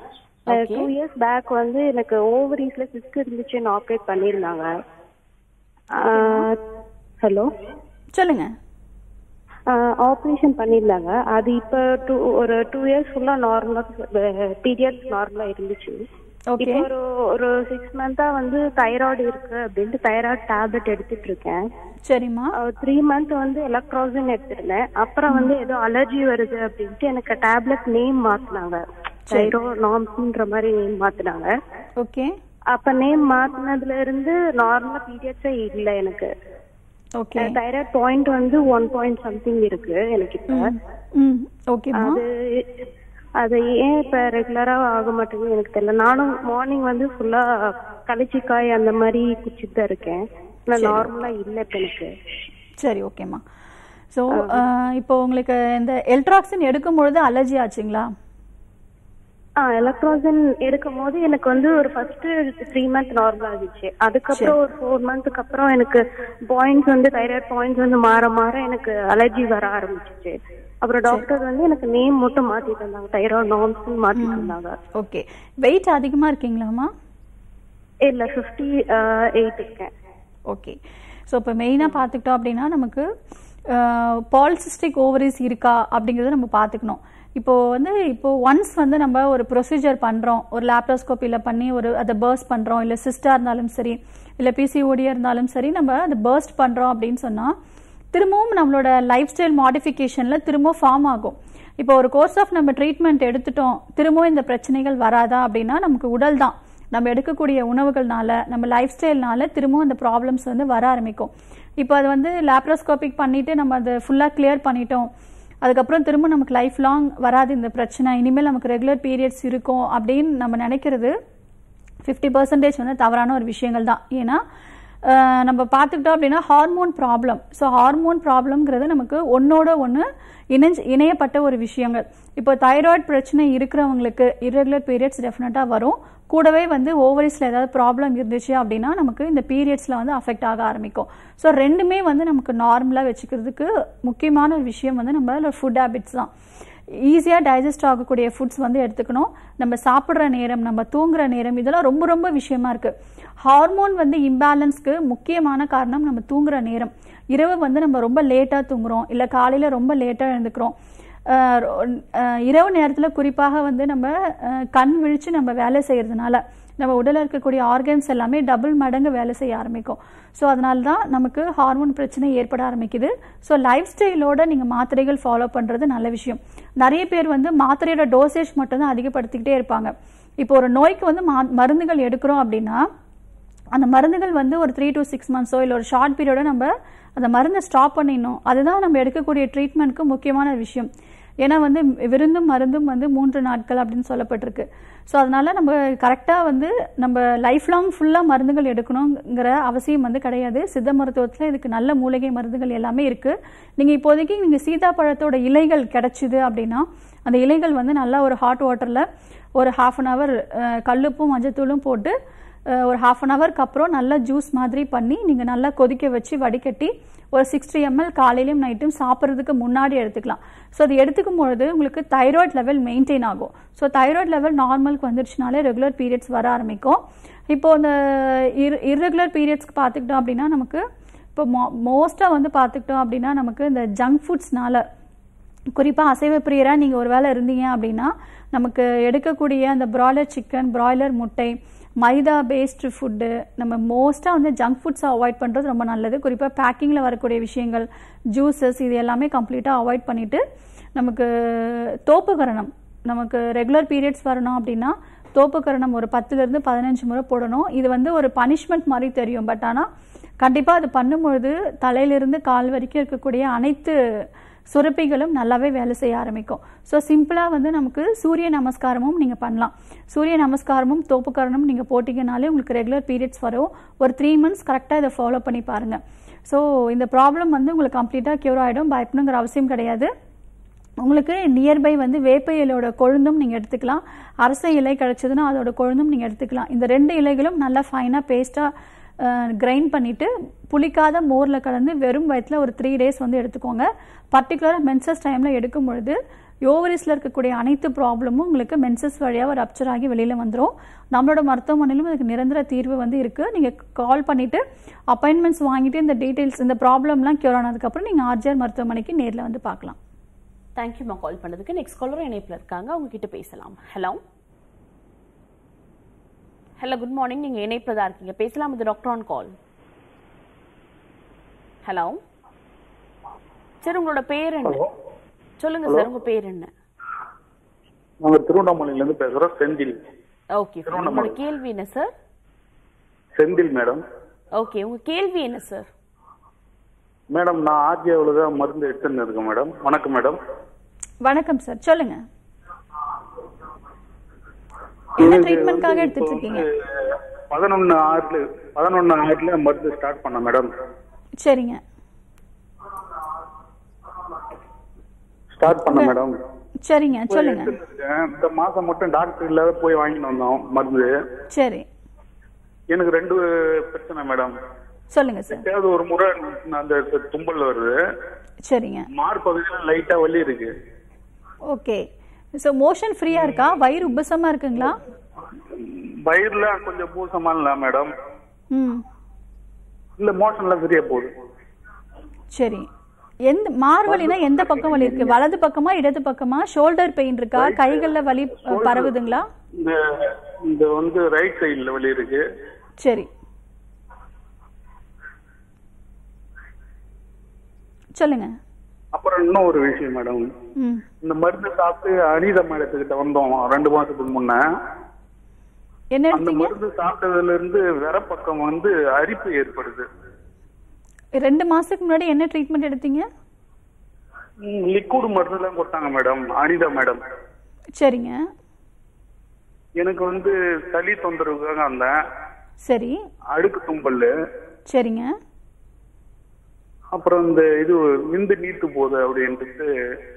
two years back வந்து எனக்கு ஓவரீஸ்ல சிஸ்க் இருந்துச்சுன்னு ஆப்ரேட் பண்ணியிருந்தாங்க ஹலோ சொல்லுங்க ஆப்ரேஷன் பண்ணியிருந்தாங்க அது இப்போ டூ ஒரு டூ இயர்ஸ் ஃபுல்லாக நார்மலாக பீரியட்ஸ் நார்மலாக இருந்துச்சு ஓகே இப்போ ஒரு ஒரு சிக்ஸ் மந்தா வந்து தைராய்டு இருக்கு அப்படின்ட்டு தைராய்டு டேப்லெட் எடுத்துட்டு இருக்கேன் சரிம்மா த்ரீ மந்த் வந்து எலக்ட்ராசின் எடுத்திருந்தேன் அப்புறம் வந்து ஏதோ அலர்ஜி வருது அப்படின்ட்டு எனக்கு டேப்லெட் நேம் மாத்தினாங்க தைரோ நாம்ஸ்ன்ற மாதிரி நேம் மாத்தினாங்க ஓகே அப்ப நேம் மாத்தினதுல இருந்து நார்மலா பீரியட்ஸே இல்ல எனக்கு ஓகே தைராய்டு பாயிண்ட் வந்து ஒன் பாயிண்ட் சம்திங் இருக்கு எனக்கு இப்ப ம் ஓகேம்மா அது அது ஏன் இப்ப ரெகுலரா ஆக மாட்டேங்குது எனக்கு தெரியல நானும் மார்னிங் வந்து ஃபுல்லா களிச்சிக்காய் அந்த மாதிரி குடிச்சிட்டு தான் இருக்கேன் ஆனா நார்மலா இல்ல இப்ப எனக்கு சரி ஓகேம்மா ஸோ இப்போ உங்களுக்கு இந்த எல்ட்ராக்சின் எடுக்கும் பொழுது அலர்ஜி ஆச்சுங்களா ஆ எலக்ட்ராசன் எடுக்கும் போது எனக்கு வந்து ஒரு ஃபர்ஸ்ட் த்ரீ மந்த் நார்மல் ஆகிடுச்சு அதுக்கப்புறம் ஒரு ஃபோர் மந்த்துக்கு அப்புறம் எனக்கு பாயிண்ட்ஸ் வந்து தைராய்டு பாயிண்ட்ஸ் வந்து மாற மாற எனக்கு அலர்ஜி வர ஆரம்பிச்சிச்சு அப்புறம் டாக்டர் வந்து எனக்கு நேம் மட்டும் மாத்தி தந்தாங்க தைராய்டு நார்ம்ஸ் மாத்தி தந்தாங்க ஓகே வெயிட் அதிகமாக இருக்கீங்களாம்மா இல்ல ஃபிஃப்டி எயிட் இருக்கேன் ஓகே ஸோ இப்போ மெயினாக பார்த்துக்கிட்டோம் அப்படின்னா நமக்கு பாலிசிஸ்டிக் ஓவரிஸ் இருக்கா அப்படிங்கிறத நம்ம பார்த்துக்கணும் இப்போ வந்து இப்போ ஒன்ஸ் வந்து நம்ம ஒரு ப்ரொசீஜர் பண்ணுறோம் ஒரு லேப்டாஸ்கோப்பியில் பண்ணி ஒரு அதை பர்ஸ்ட் பண்ணுறோம் இல்லை சிஸ்டாக இருந்தாலும் சரி இல்லை பிசிஓடியாக இருந்தாலும் சரி நம்ம அதை பர்ஸ்ட் பண்ணுறோம் அப்படின்னு சொன்னால் திரும்பவும் நம்மளோட லைஃப் ஸ்டைல் மாடிஃபிகேஷனில் திரும்பவும் ஃபார்ம் ஆகும் இப்போ ஒரு கோர்ஸ் ஆஃப் நம்ம ட்ரீட்மெண்ட் எடுத்துட்டோம் திரும்பவும் இந்த பிரச்சனைகள் வராதா அப்படின்னா நமக்கு உடல் தான் நம்ம எடுக்கக்கூடிய உணவுகள்னால நம்ம லைஃப் ஸ்டைல்னால திரும்பவும் அந்த ப்ராப்ளம்ஸ் வந்து வர ஆரம்பிக்கும் இப்போ அது வந்து லேப்ரோஸ்கோபிக் பண்ணிட்டு நம்ம அதை ஃபுல்லாக கிளியர் பண்ணிட்டோம் அதுக்கப்புறம் திரும்ப நமக்கு லைஃப் லாங் வராது இந்த பிரச்சனை இனிமேல் நமக்கு ரெகுலர் பீரியட்ஸ் இருக்கும் அப்படின்னு நம்ம நினைக்கிறது ஃபிஃப்டி பர்சன்டேஜ் வந்து தவறான ஒரு விஷயங்கள் தான் ஏன்னா அஹ், நம்ம பார்த்துக்கிட்டோம் அப்படின்னா ஹார்மோன் ப்ராப்ளம் ஸோ ஹார்மோன் ப்ராப்ளம்ங்கிறது நமக்கு ஒன்னோட ஒன்று இணைஞ்சு இணையப்பட்ட ஒரு விஷயங்கள் இப்போ தைராய்டு பிரச்சனை இருக்கிறவங்களுக்கு irregular பீரியட்ஸ் டெஃபினட்டாக வரும் கூடவே வந்து ஓவரிஸில் ஏதாவது ப்ராப்ளம் இருந்துச்சு அப்படின்னா நமக்கு இந்த பீரியட்ஸில் வந்து அஃபெக்ட் ஆக ஆரம்பிக்கும் ஸோ ரெண்டுமே வந்து நமக்கு நார்மலாக வச்சுக்கிறதுக்கு முக்கியமான ஒரு விஷயம் வந்து நம்ம ஃபுட் ஹேபிட்ஸ் தான் ஈஸியாக டைஜஸ்ட் ஆகக்கூடிய ஃபுட்ஸ் வந்து எடுத்துக்கணும் நம்ம சாப்பிட்ற நேரம் நம்ம தூங்குற நேரம் இதெல்லாம் ரொம்ப ரொம்ப விஷயமா இருக்கு ஹார்மோன் வந்து இம்பேலன்ஸ்க்கு முக்கியமான காரணம் நம்ம தூங்குற நேரம் இரவு வந்து நம்ம ரொம்ப லேட்டாக தூங்குறோம் இல்லை காலையில் ரொம்ப லேட்டாக எழுந்துக்கிறோம் அஹ் ரொ- அஹ் இரவு நேரத்தில் குறிப்பாக வந்து நம்ம அஹ், கண் விழிச்சு நம்ம வேலை செய்யறதுனால நம்ம உடலில் இருக்கக்கூடிய ஆர்கன்ஸ் எல்லாமே டபுள் மடங்கு வேலை செய்ய ஆரம்பிக்கும் ஸோ அதனால தான் நமக்கு ஹார்மோன் பிரச்சனை ஏற்பட ஆரம்பிக்குது ஸோ லைஃப் ஸ்டைலோட நீங்கள் மாத்திரைகள் ஃபாலோ பண்ணுறது நல்ல விஷயம் நிறைய பேர் வந்து மாத்திரையோட டோசேஜ் மட்டும்தான் அதிகப்படுத்திக்கிட்டே இருப்பாங்க இப்போ ஒரு நோய்க்கு வந்து மா மருந்துகள் எடுக்கிறோம் அப்படின்னா அந்த மருந்துகள் வந்து ஒரு த்ரீ to சிக்ஸ் மந்த்ஸோ இல்லை ஒரு ஷார்ட் பீரியடோ நம்ம அந்த மருந்தை ஸ்டாப் பண்ணிடணும் அதுதான் நம்ம எடுக்கக்கூடிய ட்ரீட்மெண்ட்க்கு முக்கியமான விஷயம் ஏன்னா வந்து விருந்தும் மருந்தும் வந்து மூன்று நாட்கள் அப்படின்னு சொல்லப்பட்டிருக்கு ஸோ அதனால நம்ம கரெக்டாக வந்து நம்ம லைஃப் லாங் ஃபுல்லாக மருந்துகள் எடுக்கணுங்கிற அவசியம் வந்து கிடையாது சித்த மருத்துவத்தில் இதுக்கு நல்ல மூலிகை மருந்துகள் எல்லாமே இருக்குது நீங்கள் இப்போதைக்கு நீங்கள் சீதாப்பழத்தோட இலைகள் கிடைச்சிது அப்படின்னா அந்த இலைகள் வந்து நல்லா ஒரு ஹாட் வாட்டரில் ஒரு ஹாஃப் அன் ஹவர் கல்லுப்பும் மஞ்சத்தூளும் போட்டு அஹ், ஒரு ஹாஃப் அன் ஹவருக்கு அப்புறம் நல்லா ஜூஸ் மாதிரி பண்ணி நீங்கள் நல்லா கொதிக்க வச்சு வடிகட்டி ஒரு சிக்ஸ்டி எம்எல் காலையிலையும் நைட்டும் சாப்பிட்றதுக்கு முன்னாடி எடுத்துக்கலாம் ஸோ அது எடுத்துக்கும் பொழுது உங்களுக்கு தைராய்டு லெவல் மெயின்டைன் ஆகும் ஸோ தைராய்டு லெவல் நார்மலுக்கு வந்துருச்சுனாலே ரெகுலர் பீரியட்ஸ் வர ஆரம்பிக்கும் இப்போ இந்த இர் இர்ரெகுலர் பீரியட்ஸ்க்கு பார்த்துக்கிட்டோம் அப்படின்னா நமக்கு இப்போ மோ மோஸ்ட்டாக வந்து பார்த்துக்கிட்டோம் அப்படின்னா நமக்கு இந்த ஜங்க் ஃபுட்ஸ்னால குறிப்பாக அசைவ பிரியராக நீங்கள் ஒரு வேளை இருந்தீங்க அப்படின்னா நமக்கு எடுக்கக்கூடிய அந்த பிராய்லர் சிக்கன் பிராய்லர் முட்டை மைதா பேஸ்டு ஃபுட்டு நம்ம மோஸ்ட்டாக வந்து ஜங்க் ஃபுட்ஸை அவாய்ட் பண்ணுறது ரொம்ப நல்லது குறிப்பாக பேக்கிங்கில் வரக்கூடிய விஷயங்கள் ஜூஸஸ் இது எல்லாமே கம்ப்ளீட்டாக அவாய்ட் பண்ணிவிட்டு நமக்கு தோப்புக்கரணம் நமக்கு ரெகுலர் பீரியட்ஸ் வரணும் அப்படின்னா தோப்புக்கரணம் ஒரு பத்துலேருந்து பதினஞ்சு முறை போடணும் இது வந்து ஒரு பனிஷ்மெண்ட் மாதிரி தெரியும் பட் ஆனால் கண்டிப்பாக அது பண்ணும்பொழுது தலையிலிருந்து கால் வரைக்கும் இருக்கக்கூடிய அனைத்து சுரப்பிகளும் நல்லாவே வேலை செய்ய ஆரம்பிக்கும் ஸோ சிம்பிளாக வந்து நமக்கு சூரிய நமஸ்காரமும் நீங்கள் பண்ணலாம் சூரிய நமஸ்காரமும் தோப்புக்கரணமும் நீங்கள் போட்டிங்கனாலே உங்களுக்கு ரெகுலர் பீரியட்ஸ் வரும் ஒரு த்ரீ மந்த்ஸ் கரெக்டாக இதை ஃபாலோ பண்ணி பாருங்கள் ஸோ இந்த ப்ராப்ளம் வந்து உங்களுக்கு கம்ப்ளீட்டாக க்யூர் ஆகிடும் பயப்படணுங்கிற அவசியம் கிடையாது உங்களுக்கு நியர்பை வந்து வேப்ப இலையோட கொழுந்தும் நீங்கள் எடுத்துக்கலாம் அரச இலை கிடைச்சதுன்னா அதோட கொழுந்தும் நீங்கள் எடுத்துக்கலாம் இந்த ரெண்டு இலைகளும் நல்லா ஃபைனாக பேஸ்ட்டாக கிரைண்ட் பண்ணிவிட்டு புளிக்காத மோரில் கலந்து வெறும் வயிற்றில் ஒரு த்ரீ டேஸ் வந்து எடுத்துக்கோங்க பர்டிகுலராக மென்சஸ் டைமில் எடுக்கும் பொழுது ஓவரிஸில் இருக்கக்கூடிய அனைத்து ப்ராப்ளமும் உங்களுக்கு மென்சஸ் வழியாக ஒரு ரப்சர் ஆகி வெளியில் வந்துடும் நம்மளோட மருத்துவமனையிலும் இதுக்கு நிரந்தர தீர்வு வந்து இருக்குது நீங்கள் கால் பண்ணிவிட்டு அப்பாயின்மெண்ட்ஸ் வாங்கிட்டு இந்த டீட்டெயில்ஸ் இந்த ப்ராப்ளம்லாம் க்யூர் ஆனதுக்கப்புறம் நீங்கள் ஆர்ஜிஆர் மருத்துவமனைக்கு நேரில் வந்து பார்க்கலாம் தேங்க்யூமா கால் பண்ணதுக்கு நெக்ஸ்ட் காலரும் இணைப்பில் இருக்காங்க அவங்க கிட்ட பேசலாம் ஹலோ ஹலோ குட் மார்னிங் நீங்க இணைப்பில் தான் இருக்கீங்க பேசலாம் இது doctor on call hello sir உங்களோட பேர் என்ன சொல்லுங்க சார் உங்க பேர் என்ன நாங்க திருவண்ணாமலையில இருந்து பேசுறோம் செந்தில் ஓகே உங்களோட கேள்வி என்ன சார் செந்தில் மேடம் ஓகே உங்க கேள்வி என்ன சார் மேடம் நான் ஆர்ஜியாவில் தான் மருந்து எடுத்துன்னு இருக்கேன் மேடம் வணக்கம் மேடம் வணக்கம் சார் சொல்லுங்க என்ன ட்ரீட்மெண்ட்காக எடுத்துட்டு இருக்கீங்க பதினொன்னு ஆறுல பதினொன்னு ஆறுல மருந்து ஸ்டார்ட் பண்ண மேடம் சரிங்க ஸ்டார்ட் பண்ண மேடம் சரிங்க சொல்லுங்க இந்த மாசம் மட்டும் டாக்டர் இல்லாத போய் வாங்கிட்டு வந்தோம் மருந்து சரி எனக்கு ரெண்டு பிரச்சனை மேடம் சொல்லுங்க சார் எப்பயாவது ஒரு முறை அந்த தும்பல் வருது சரிங்க மார்பகுதியில லைட்டா வலி இருக்கு ஓகே ஸோ மோஷன் ஃப்ரீயா இருக்கா வயிறு உபசமா இருக்குங்களா வயிறுல கொஞ்சம் பூசமா இல்ல மேடம் ம் இல்ல மோஷன்ல சரியா போகுது சரி எந்த மார்வலினா எந்த பக்கம் வலி இருக்கு வலது பக்கமா இடது பக்கமா ஷோல்டர் பெயின் இருக்கா கைகள்ல வலி அஹ், பரவுதுங்களா இந்த இந்த வந்து ரைட் சைடுல வலி இருக்கு சரி சொல்லுங்க அப்புறம் இன்னும் ஒரு விஷயம் மேடம் ம் இந்த மருந்து சாப்பிட்டு அனிதா மேடத்துக்கிட்ட வந்தோம் ரெண்டு மாசத்துக்கு முன்ன என்ன அந்த எடுத்தீங்க மருந்து சாப்பிட்டதுல இருந்து வெற பக்கம் வந்து அரிப்பு ஏற்படுது ரெண்டு மாசத்துக்கு முன்னாடி என்ன ட்ரீட்மெண்ட் எடுத்தீங்க லிக்விட் மருந்து எல்லாம் கொடுத்தாங்க மேடம் அனிதா மேடம் சரிங்க எனக்கு வந்து சளி தொந்தரவுக்காக அந்த சரி அழுக்கு தும்பல் சரிங்க அப்புறம் இந்த இது விந்து நீட்டு போகுது அப்படின்ட்டு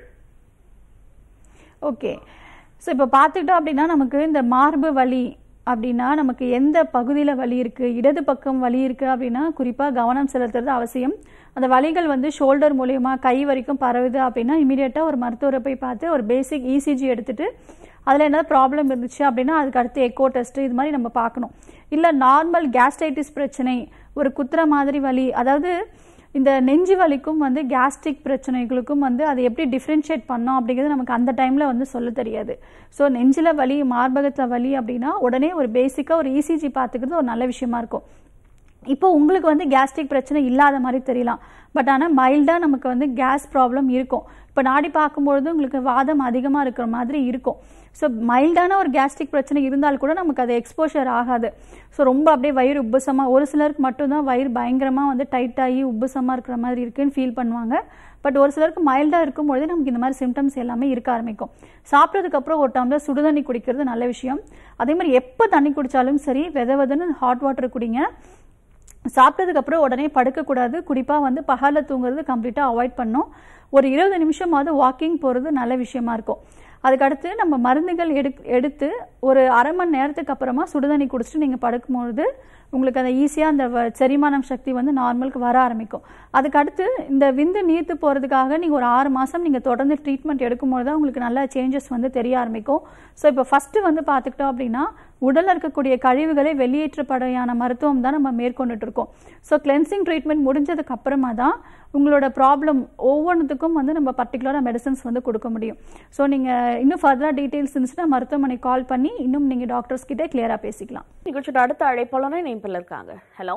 ஓகே ஸோ இப்போ பார்த்துக்கிட்டோம் அப்படின்னா நமக்கு இந்த மார்பு வலி அப்படின்னா நமக்கு எந்த பகுதியில் வலி இருக்குது இடது பக்கம் வலி இருக்குது அப்படின்னா குறிப்பாக கவனம் செலுத்துறது அவசியம் அந்த வலிகள் வந்து ஷோல்டர் மூலயமா கை வரைக்கும் பரவுது அப்படின்னா இமீடியட்டாக ஒரு மருத்துவரை போய் பார்த்து ஒரு பேசிக் இசிஜி எடுத்துட்டு அதில் என்ன ப்ராப்ளம் இருந்துச்சு அப்படின்னா அதுக்கு அடுத்து எக்கோ டெஸ்ட் இது மாதிரி நம்ம பார்க்கணும் இல்லை நார்மல் கேஸ்ட்ரைட்டிஸ் பிரச்சனை ஒரு குத்துற மாதிரி வலி அதாவது இந்த நெஞ்சு வலிக்கும் வந்து கேஸ்ட்ரிக் பிரச்சனைகளுக்கும் வந்து அதை எப்படி டிஃப்ரென்ஷியேட் பண்ணோம் அப்படிங்கிறது நமக்கு அந்த டைமில் வந்து சொல்ல தெரியாது ஸோ நெஞ்சில் வலி மார்பகத்தில் வலி அப்படின்னா உடனே ஒரு பேசிக்காக ஒரு இசிஜி பார்த்துக்கிறது ஒரு நல்ல விஷயமா இருக்கும் இப்போ உங்களுக்கு வந்து கேஸ்ட்ரிக் பிரச்சனை இல்லாத மாதிரி தெரியலாம் பட் ஆனால் மைல்டாக நமக்கு வந்து கேஸ் ப்ராப்ளம் இருக்கும் இப்போ நாடி பார்க்கும்பொழுது உங்களுக்கு வாதம் அதிகமாக இருக்கிற மாதிரி இருக்கும் ஸோ மைல்டான ஒரு கேஸ்ட்ரிக் பிரச்சனை இருந்தால் கூட நமக்கு அது எக்ஸ்போஷர் ஆகாது ஸோ ரொம்ப அப்படியே வயிறு உப்புசமாக ஒரு சிலருக்கு மட்டும்தான் வயிறு பயங்கரமாக வந்து டைட் ஆகி உப்புசமாக இருக்கிற மாதிரி இருக்குன்னு ஃபீல் பண்ணுவாங்க பட் ஒரு சிலருக்கு மைல்டாக இருக்கும்பொழுது நமக்கு இந்த மாதிரி சிம்டம்ஸ் எல்லாமே இருக்க ஆரம்பிக்கும் சாப்பிட்டதுக்கப்புறம் ஒரு டம்ளர் சுடுதண்ணி குடிக்கிறது நல்ல விஷயம் அதே மாதிரி எப்போ தண்ணி குடித்தாலும் சரி வெத வெதன்னு ஹாட் வாட்டர் குடிங்க சாப்பிட்டதுக்கு அப்புறம் உடனே படுக்கக்கூடாது குறிப்பாக வந்து பகலில் தூங்குறது கம்ப்ளீட்டாக அவாய்ட் பண்ணும் ஒரு இருபது நிமிஷமாவது வாக்கிங் போகிறது நல்ல விஷயமா இருக்கும் அதுக்கடுத்து நம்ம மருந்துகள் எடு எடுத்து ஒரு அரை மணி நேரத்துக்கு அப்புறமா சுடுதண்ணி குடிச்சிட்டு நீங்கள் படுக்கும்பொழுது உங்களுக்கு அந்த ஈஸியாக அந்த வ- செரிமானம் சக்தி வந்து நார்மலுக்கு வர ஆரம்பிக்கும் அதுக்கடுத்து இந்த விந்து நீர்த்து போகிறதுக்காக நீங்கள் ஒரு ஆறு மாதம் நீங்கள் தொடர்ந்து ட்ரீட்மெண்ட் எடுக்கும்போது தான் உங்களுக்கு நல்ல சேஞ்சஸ் வந்து தெரிய ஆரம்பிக்கும் ஸோ இப்போ ஃபஸ்ட்டு வந்து பார்த்துக்கிட்டோம் அப்படின்னா உடலில் இருக்கக்கூடிய கழிவுகளை வெளியேற்றப்படையான மருத்துவம் தான் நம்ம மேற்கொண்டுட்டு இருக்கோம் ஸோ கிளென்சிங் ட்ரீட்மெண்ட் முடிஞ்சதுக்கு அப்புறமா தான் உங்களோட ப்ராப்ளம் ஒவ்வொன்றுத்துக்கும் வந்து நம்ம பர்டிகுலராக மெடிசன்ஸ் வந்து கொடுக்க முடியும் ஸோ நீங்கள் இன்னும் ஃபர்தராக டீட்டெயில்ஸ் இருந்துச்சுன்னா மருத்துவமனை கால் பண்ணி இன்னும் நீங்கள் டாக்டர்ஸ் கிட்டே கிளியராக பேசிக்கலாம் நிகழ்ச்சியோட அடுத்த அழைப்பாளரும் இணைப்பில் இருக்காங்க ஹலோ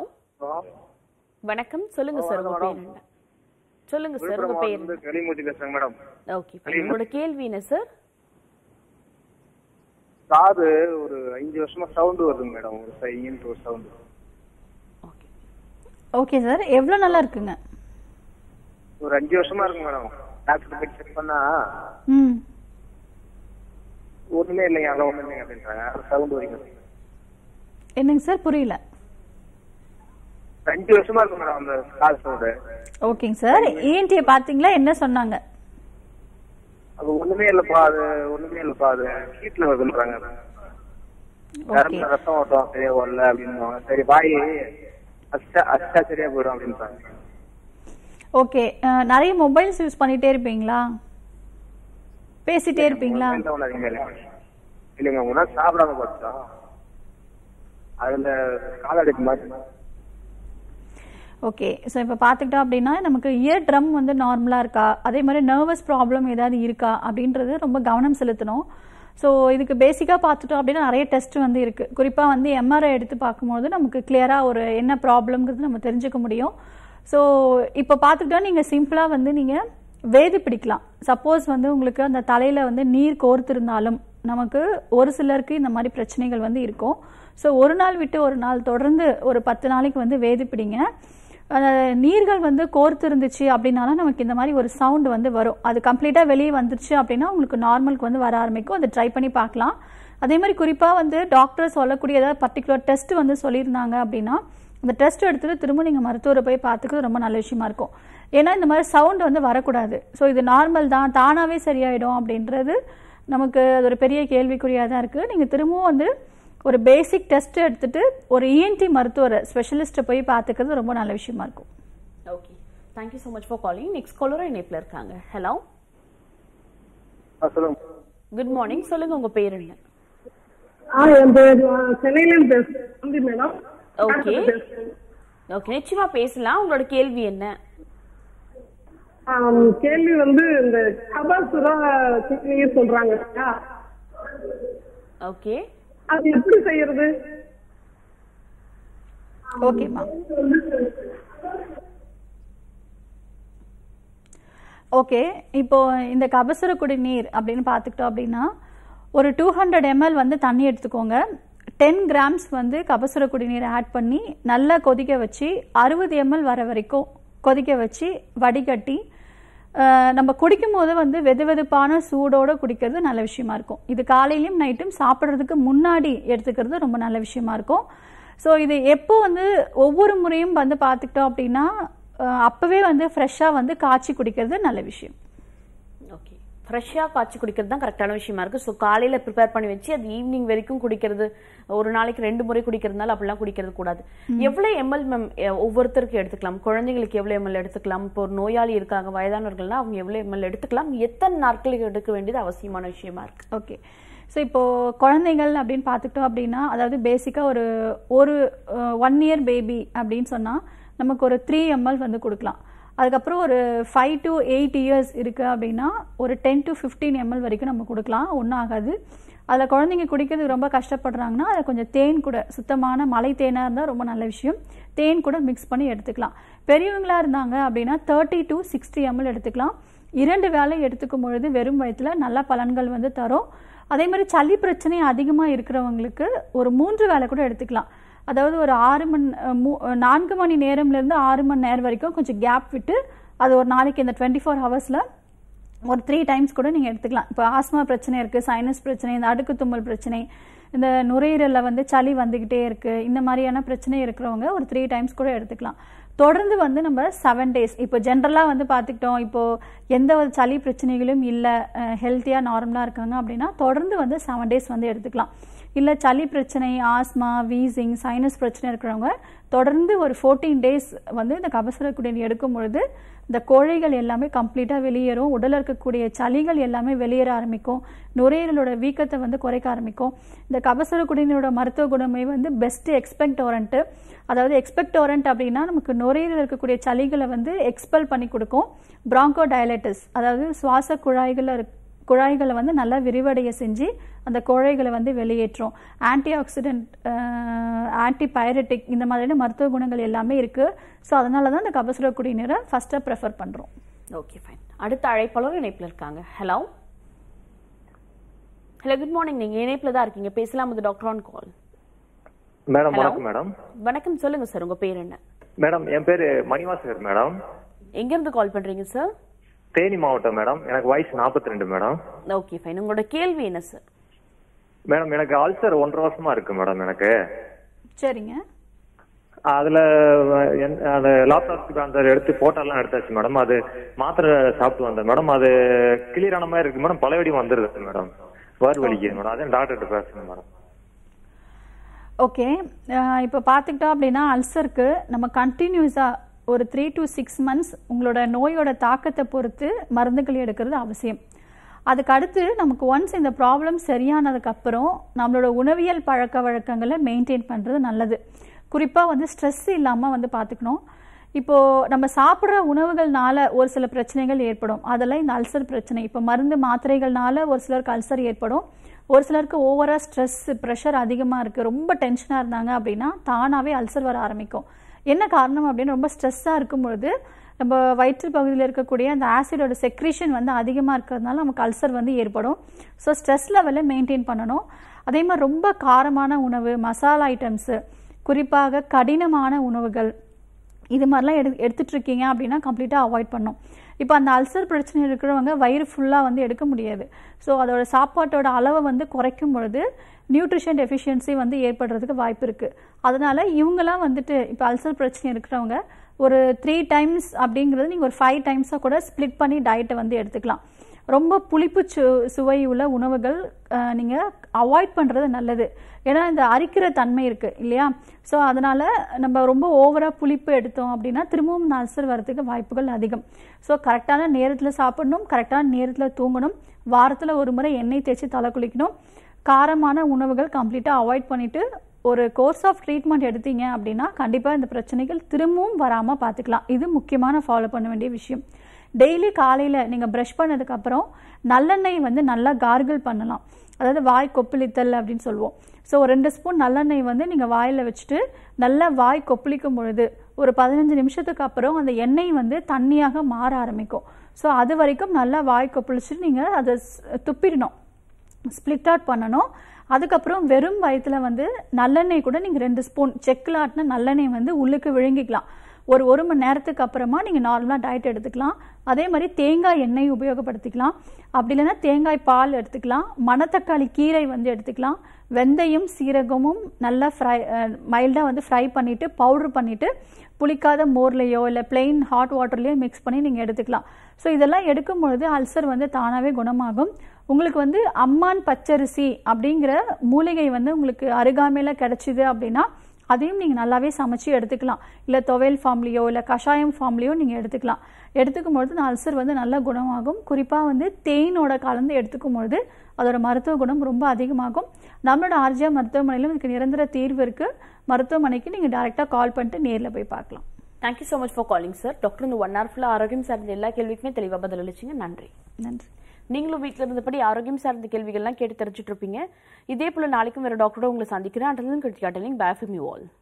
வணக்கம் சொல்லுங்க சார் உங்க பேர் என்ன சொல்லுங்க சார் உங்க பேர் என்ன கனிமூர்த்தி பேசுறேங்க மேடம் ஓகே உங்களோட கேள்வி என்ன சார் காது ஒரு அஞ்சு வருஷமா சவுண்ட் வருதுங்க மேடம் ஒரு சைன்ட்டு ஒரு சவுண்ட் ஓகே ஓகே சார் எவ்வளோ நல்லா இருக்குங்க ஒரு அஞ்சு வருஷமா இருக்கு மேடம் டாக்டர் போய் செக் பண்ணா ம் ஒண்ணுமே இல்லைங்க அதான் ஒண்ணும் இல்லைங்க அப்படின்றாங்க சவுண்ட் வரைக்கும் என்னங்க சார் புரியல அஞ்சு வருஷமா இருக்கு மேடம் அந்த காது சவுண்டு ஓகேங்க சார் இஎன்டியை பார்த்தீங்களா என்ன சொன்னாங்க அது ஒண்ணுமே இல்லப்பா அது ஒண்ணுமே இல்லப்பா அது ஹீட்ல வருதுன்றாங்க ஓகே நரம்புல ரத்தம் ஓட்டம் சரியா வரல அப்படின்னு சரி வாய் அச்சா அச்சா சரியா போயிடும் அப்படின்றாங்க ஓகே அஹ், நிறைய மொபைல்ஸ் யூஸ் பண்ணிட்டே இருப்பீங்களா பேசிட்டே இருப்பீங்களா இல்லைங்க முன்னாடி சாப்பிடாம பார்த்தோம் அதுல காலடிக்கு மாதிரி ஓகே ஸோ இப்போ பார்த்துக்கிட்டோம் அப்படின்னா நமக்கு இயர் ட்ரம் வந்து நார்மலாக இருக்கா அதே மாதிரி நர்வஸ் ப்ராப்ளம் ஏதாவது இருக்கா அப்படின்றது ரொம்ப கவனம் செலுத்தணும் ஸோ இதுக்கு பேசிக்காக பார்த்துட்டோம் அப்படின்னா நிறைய டெஸ்ட் வந்து இருக்குது குறிப்பாக வந்து எம்ஆர்ஐ எடுத்து பார்க்கும்போது நமக்கு கிளியராக ஒரு என்ன ப்ராப்ளம்ங்கிறது நம்ம தெரிஞ்சுக்க முடியும் ஸோ இப்போ பார்த்துக்கிட்டோம் நீங்கள் சிம்பிளாக வந்து நீங்கள் வேதி பிடிக்கலாம் சப்போஸ் வந்து உங்களுக்கு அந்த தலையில் வந்து நீர் கோர்த்திருந்தாலும் நமக்கு ஒரு சிலருக்கு இந்த மாதிரி பிரச்சனைகள் வந்து இருக்கும் ஸோ ஒரு நாள் விட்டு ஒரு நாள் தொடர்ந்து ஒரு பத்து நாளைக்கு வந்து வேதி பிடிங்க அந்த நீர்கள் வந்து கோர்த்து இருந்துச்சு அப்படின்னாலும் நமக்கு இந்த மாதிரி ஒரு சவுண்ட் வந்து வரும் அது கம்ப்ளீட்டாக வெளியே வந்துருச்சு அப்படின்னா உங்களுக்கு நார்மலுக்கு வந்து வர ஆரம்பிக்கும் அதை ட்ரை பண்ணி பார்க்கலாம் அதே மாதிரி குறிப்பாக வந்து டாக்டர் சொல்லக்கூடிய ஏதாவது பர்டிகுலர் டெஸ்ட் வந்து சொல்லியிருந்தாங்க அப்படின்னா அந்த டெஸ்ட் எடுத்துட்டு திரும்ப நீங்கள் மருத்துவரை போய் பார்த்துக்கிறது ரொம்ப நல்ல விஷயமா இருக்கும் ஏன்னா இந்த மாதிரி சவுண்ட் வந்து வரக்கூடாது ஸோ இது நார்மல் தான் தானாகவே சரியாயிடும் அப்படின்றது நமக்கு அது ஒரு பெரிய கேள்விக்குறியாக தான் இருக்குது நீங்கள் திரும்பவும் வந்து ஒரு பேசிக் டெஸ்ட் எடுத்துட்டு ஒரு இஎன்டி மருத்துவரை ஸ்பெஷலிஸ்ட்டை போய் பார்த்துக்கிறது ரொம்ப நல்ல விஷயமா இருக்கும் okay thank you so much for calling next காலரும் இணைப்பில் இருக்காங்க ஹலோ சொல்லுங்க குட் மார்னிங் சொல்லுங்க உங்க பேர் என்ன ஆ என் பேர் சென்னையில இருந்து பேசுறேன் தம்பி மேடம் ஓகே ஓகே நிச்சயமா பேசலாம் உங்களோட கேள்வி என்ன ஆம், கேள்வி வந்து இந்த கபாசுரா சிறுநீர் சொல்றாங்க இல்லையா? ஓகே அது எப்படி செய்யறது ஓகேம்மா ஓகே இப்போ இந்த கபசுர குடிநீர் அப்படின்னு பார்த்துக்கிட்டோம் அப்படின்னா ஒரு டூ ஹண்ட்ரட் எம்எல் வந்து தண்ணி எடுத்துக்கோங்க டென் கிராம்ஸ் வந்து கபசுர குடிநீரை ஆட் பண்ணி நல்லா கொதிக்க வச்சு அறுபது எம்எல் வர வரைக்கும் கொதிக்க வச்சு வடிகட்டி அஹ், நம்ம குடிக்கும் போது வந்து வெது வெதுப்பான சூடோட குடிக்கிறது நல்ல விஷயமா இருக்கும் இது காலையிலும் நைட்டும் சாப்பிட்றதுக்கு முன்னாடி எடுத்துக்கிறது ரொம்ப நல்ல விஷயமா இருக்கும் ஸோ இது எப்போ வந்து ஒவ்வொரு முறையும் வந்து பார்த்துக்கிட்டோம் அப்படின்னா அஹ், அப்பவே வந்து ஃப்ரெஷ்ஷாக வந்து காய்ச்சி குடிக்கிறது நல்ல விஷயம் ஓகே ஃப்ரெஷ்ஷாக காய்ச்சி குடிக்கிறது தான் கரெக்டான விஷயமா இருக்கு ஸோ காலையில ப்ரிப்பேர் பண்ணி வச்சு அது ஈவினிங் வரைக்கும் குடிக்கிறது ஒரு நாளைக்கு ரெண்டு முறை குடிக்கிறதுனால அப்படிலாம் குடிக்கிறது கூடாது எவ்வளவு எம்எல் மேம் ஒவ்வொருத்தருக்கு எடுத்துக்கலாம் குழந்தைங்களுக்கு எவ்வளவு எம்எல் எடுத்துக்கலாம் இப்போ ஒரு நோயாளி இருக்காங்க வயதானவர்கள்னா அவங்க எவ்வளவு எம்எல் எடுத்துக்கலாம் எத்தனை நாட்களுக்கு எடுக்க வேண்டியது அவசியமான விஷயமா இருக்கு ஓகே ஸோ இப்போ குழந்தைகள் அப்படின்னு பார்த்துக்கிட்டோம் அப்படின்னா அதாவது பேசிக்காக ஒரு ஒரு ஒன் இயர் பேபி அப்படின்னு சொன்னால் நமக்கு ஒரு த்ரீ எம்எல் வந்து கொடுக்கலாம் அதுக்கப்புறம் ஒரு ஃபைவ் டு எயிட் இயர்ஸ் இருக்குது அப்படின்னா ஒரு டென் டு ஃபிஃப்டீன் எம்எல் வரைக்கும் நம்ம கொடுக்கலாம் ஒன்றும் ஆகாது அதில் குழந்தைங்க குடிக்கிறதுக்கு ரொம்ப கஷ்டப்படுறாங்கன்னா அதில் கொஞ்சம் தேன் கூட சுத்தமான மலை தேனாக இருந்தால் ரொம்ப நல்ல விஷயம் தேன் கூட மிக்ஸ் பண்ணி எடுத்துக்கலாம் பெரியவங்களா இருந்தாங்க அப்படின்னா தேர்ட்டி டு சிக்ஸ்டி எம்எல் எடுத்துக்கலாம் இரண்டு வேளை எடுத்துக்கும் பொழுது வெறும் வயிற்றுல நல்ல பலன்கள் வந்து தரும் அதே மாதிரி சளி பிரச்சனை அதிகமாக இருக்கிறவங்களுக்கு ஒரு மூன்று வேளை கூட எடுத்துக்கலாம் அதாவது ஒரு ஆறு மணி அஹ், மூ- அஹ், நான்கு மணி நேரம்லேருந்து ஆறு மணி நேரம் வரைக்கும் கொஞ்சம் கேப் விட்டு அது ஒரு நாளைக்கு இந்த டுவெண்ட்டி ஃபோர் ஹவர்ஸில் ஒரு த்ரீ டைம்ஸ் கூட நீங்கள் எடுத்துக்கலாம் இப்போ ஆஸ்மா பிரச்சனை இருக்குது சைனஸ் பிரச்சனை இந்த அடுக்கு தும்மல் பிரச்சனை இந்த நுரையீரலில் வந்து சளி வந்துக்கிட்டே இருக்குது இந்த மாதிரியான பிரச்சனை இருக்கிறவங்க ஒரு த்ரீ டைம்ஸ் கூட எடுத்துக்கலாம் தொடர்ந்து வந்து நம்ம செவன் டேஸ் இப்போ ஜென்ரலாக வந்து பார்த்துக்கிட்டோம் இப்போ எந்த ஒரு சளி பிரச்சனைகளும் இல்லை ஹெல்த்தியாக நார்மலாக இருக்காங்க அப்படின்னா தொடர்ந்து வந்து செவன் டேஸ் வந்து எடுத்துக்கலாம் இல்லை சளி பிரச்சனை ஆஸ்மா வீசிங் சைனஸ் பிரச்சனை இருக்கிறவங்க தொடர்ந்து ஒரு ஃபோர்டீன் டேஸ் வந்து இந்த கபசுர குடிநீர் எடுக்கும் பொழுது இந்த கோழைகள் எல்லாமே கம்ப்ளீட்டாக வெளியேறும் உடலில் இருக்கக்கூடிய சளிகள் எல்லாமே வெளியேற ஆரம்பிக்கும் நுரையீரலோட வீக்கத்தை வந்து குறைக்க ஆரம்பிக்கும் இந்த கபசுர குடிநீரோட மருத்துவ குணமே வந்து பெஸ்ட் எக்ஸ்பெக்டோரண்ட்டு அதாவது எக்ஸ்பெக்டோரண்ட் அப்படின்னா நமக்கு நுரையீரல் இருக்கக்கூடிய சளிகளை வந்து எக்ஸ்பெல் பண்ணி கொடுக்கும் பிராங்கோ டயலைட்டிஸ் அதாவது சுவாச குழாய்களில் இருக் குழாய்களை வந்து நல்லா விரிவடைய செஞ்சு அந்த குழாய்களை வந்து வெளியேற்றும் ஆன்டி ஆக்சிடென்ட் ஆன்டி பைரட்டிக் இந்த மாதிரியான மருத்துவ குணங்கள் எல்லாமே இருக்கு ஸோ அதனால தான் இந்த கபசுர குடிநீரை ஃபர்ஸ்ட்டாக ப்ரெஃபர் பண்ணுறோம் ஓகே ஃபைன் அடுத்த அழைப்பாளர் இணைப்பில் இருக்காங்க ஹலோ ஹலோ குட் மார்னிங் நீங்க இணைப்பில் தான் இருக்கீங்க பேசலாம் இது doctor on call madam Hello. வணக்கம் மேடம் வணக்கம் சொல்லுங்க சார் உங்க பேர் என்ன மேடம் என் பேரு மணிவாசகர் மேடம் எங்க இருந்து கால் பண்றீங்க சார் தேனி மாவட்டம் மேடம் எனக்கு வயசு 42 ரெண்டு மேடம் ஓகே ஃபைன் உங்களோட கேள்வி என்ன சார் மேடம் எனக்கு அல்சர் ஒன்றரை வருஷமா இருக்கு மேடம் எனக்கு சரிங்க அதுல என்- அந்த லாப்டாப் அந்த எடுத்து போட்டோலாம் எடுத்தாச்சு மேடம் அது மாத்திரை சாப்பிட்டு வந்தேன் மேடம் அது கிளியர் ஆன மாதிரி இருக்கு மேடம் பழையபடி வந்துருது மேடம் வேறு வலிக்குது மேடம் அதான் டாக்டர்கிட்ட பேசுறேன் மேடம் ஓகே இப்போ பார்த்துக்கிட்டோம் அப்படின்னா அல்சருக்கு நம்ம கண்டினியூஸாக ஒரு த்ரீ டு சிக்ஸ் மந்த்ஸ் உங்களோட நோயோட தாக்கத்தை பொறுத்து மருந்துகள் எடுக்கிறது அவசியம் அதுக்கு அடுத்து நமக்கு ஒன்ஸ் இந்த ப்ராப்ளம் சரியானதுக்கு அப்புறம் நம்மளோட உணவியல் பழக்க வழக்கங்களை மெயின்டைன் பண்ணுறது நல்லது குறிப்பாக வந்து ஸ்ட்ரெஸ் இல்லாமல் வந்து பார்த்துக்கணும் இப்போ நம்ம சாப்பிட்ற உணவுகள்னால ஒரு சில பிரச்சனைகள் ஏற்படும் அதெல்லாம் இந்த அல்சர் பிரச்சனை இப்போ மருந்து மாத்திரைகள்னால ஒரு சிலருக்கு அல்சர் ஏற்படும் ஒரு சிலருக்கு ஓவரா ஸ்ட்ரெஸ் ப்ரெஷர் அதிகமாக இருக்குது ரொம்ப டென்ஷனாக இருந்தாங்க அப்படின்னா தானாகவே அல்சர் வர ஆரம்பிக்கும் என்ன காரணம் அப்படின்னு ரொம்ப ஸ்ட்ரெஸ்ஸாக இருக்கும்பொழுது நம்ம வயிற்று பகுதியில் இருக்கக்கூடிய அந்த ஆசிடோட செக்ரீஷன் வந்து அதிகமாக இருக்கிறதுனால நமக்கு அல்சர் வந்து ஏற்படும் ஸோ ஸ்ட்ரெஸ் லெவலை மெயின்டைன் பண்ணணும் அதே மாதிரி ரொம்ப காரமான உணவு மசாலா ஐட்டம்ஸு குறிப்பாக கடினமான உணவுகள் இது மாதிரிலாம் எடு எடுத்துட்டு இருக்கீங்க அப்படின்னா கம்ப்ளீட்டாக அவாய்ட் பண்ணும் இப்போ அந்த அல்சர் பிரச்சனை இருக்கிறவங்க வயிறு ஃபுல்லாக வந்து எடுக்க முடியாது ஸோ அதோட சாப்பாட்டோட அளவை வந்து குறைக்கும் பொழுது நியூட்ரிஷன் டெஃபிஷியன்சி வந்து ஏற்படுறதுக்கு வாய்ப்பு இருக்குது அதனால இவங்கெல்லாம் வந்துட்டு இப்போ அல்சர் பிரச்சனை இருக்கிறவங்க ஒரு த்ரீ டைம்ஸ் அப்படிங்கிறது நீங்கள் ஒரு ஃபைவ் டைம்ஸாக கூட ஸ்ப்ளிட் பண்ணி டயட்டை வந்து எடுத்துக்கலாம் ரொம்ப புளிப்பு சு சுவை உள்ள உணவுகள் நீங்கள் அவாய்ட் பண்ணுறது நல்லது ஏன்னா இந்த அரிக்கிற தன்மை இருக்குது இல்லையா ஸோ அதனால் நம்ம ரொம்ப ஓவராக புளிப்பு எடுத்தோம் அப்படின்னா திரும்பவும் அல்சர் வரதுக்கு வாய்ப்புகள் அதிகம் ஸோ கரெக்டான நேரத்தில் சாப்பிடணும் கரெக்டான நேரத்தில் தூங்கணும் வாரத்தில் ஒரு முறை எண்ணெய் தேய்ச்சி தலை குளிக்கணும் காரமான உணவுகள் கம்ப்ளீட்டாக அவாய்ட் பண்ணிவிட்டு ஒரு கோர்ஸ் ஆஃப் ட்ரீட்மெண்ட் எடுத்தீங்க அப்படின்னா கண்டிப்பாக இந்த பிரச்சனைகள் திரும்பவும் வராமல் பார்த்துக்கலாம் இது முக்கியமான ஃபாலோ பண்ண வேண்டிய விஷயம் டெய்லி காலையில் நீங்கள் ப்ரஷ் பண்ணதுக்கப்புறம் நல்லெண்ணெய் வந்து நல்லா கார்கிள் பண்ணலாம் அதாவது வாய் கொப்பளித்தல் அப்படின்னு சொல்லுவோம் ஸோ ஒரு ரெண்டு ஸ்பூன் நல்லெண்ணெய் வந்து நீங்கள் வாயில் வச்சுட்டு நல்லா வாய் கொப்பளிக்கும் பொழுது ஒரு பதினஞ்சு நிமிஷத்துக்கு அப்புறம் அந்த எண்ணெய் வந்து தண்ணியாக மாற ஆரம்பிக்கும் ஸோ அது வரைக்கும் நல்லா வாய் கொப்பளிச்சுட்டு நீங்கள் அதை துப்பிடணும் ஸ்ப்ளிட் அவுட் பண்ணணும் அதுக்கப்புறம் வெறும் வயிற்றுல வந்து நல்லெண்ணெய் கூட நீங்கள் ரெண்டு ஸ்பூன் செக்கில் ஆட்டின நல்லெண்ணெய் வந்து உள்ளுக்கு விழுங்கிக்கலாம் ஒரு ஒரு மணி நேரத்துக்கு அப்புறமா நீங்கள் நார்மலாக டயட் எடுத்துக்கலாம் அதே மாதிரி தேங்காய் எண்ணெய் உபயோகப்படுத்திக்கலாம் அப்படி இல்லைன்னா தேங்காய் பால் எடுத்துக்கலாம் மணத்தக்காளி கீரை வந்து எடுத்துக்கலாம் வெந்தயம் சீரகமும் நல்லா ஃப்ரை மைல்டாக வந்து ஃப்ரை பண்ணிவிட்டு பவுடர் பண்ணிவிட்டு புளிக்காத மோர்லேயோ இல்லை பிளெயின் ஹாட் வாட்டர்லேயோ மிக்ஸ் பண்ணி நீங்கள் எடுத்துக்கலாம் ஸோ இதெல்லாம் எடுக்கும் பொழுது அல்சர் வந்து தானாகவே குணமாகும் உங்களுக்கு வந்து அம்மான் பச்சரிசி அப்படிங்கிற மூலிகை வந்து உங்களுக்கு அருகாமையில் கிடைச்சிது அப்படின்னா அதையும் நீங்கள் நல்லாவே சமைச்சு எடுத்துக்கலாம் இல்லை துவையல் ஃபார்ம்லேயோ இல்லை கஷாயம் ஃபார்ம்லேயோ நீங்கள் எடுத்துக்கலாம் எடுத்துக்கும் பொழுது இந்த அல்சர் வந்து நல்லா குணமாகும் குறிப்பாக வந்து தேனோட கலந்து எடுத்துக்கும் பொழுது அதோட மருத்துவ குணம் ரொம்ப அதிகமாகும் நம்மளோட ஆர்ஜியா மருத்துவமனையிலும் இதுக்கு நிரந்தர தீர்வு இருக்குது மருத்துவமனைக்கு நீங்கள் டைரெக்டாக கால் பண்ணிட்டு நேரில் போய் பார்க்கலாம் thank you so much for calling sir doctor இந்த ஒன் ஹவர் ஃபுல்லாக ஆரோக்கியம் சார்ந்த எல்லா கேள்விக்குமே தெளிவாக பதில் அளிச்சிங்க நன்றி நன்றி நீங்களும் வீட்டில் இருந்தபடி ஆரோக்கியம் சார்ந்த கேள்விகள்லாம் கேட்டு தெரிஞ்சுட்டு இருப்பீங்க இதே போல நாளைக்கும் வேற டாக்டரோட உங்களை சந்திக்கிறேன் அண்டலும் கிருத்திகாட்டலிங் பேஃபி மியூ ஆல்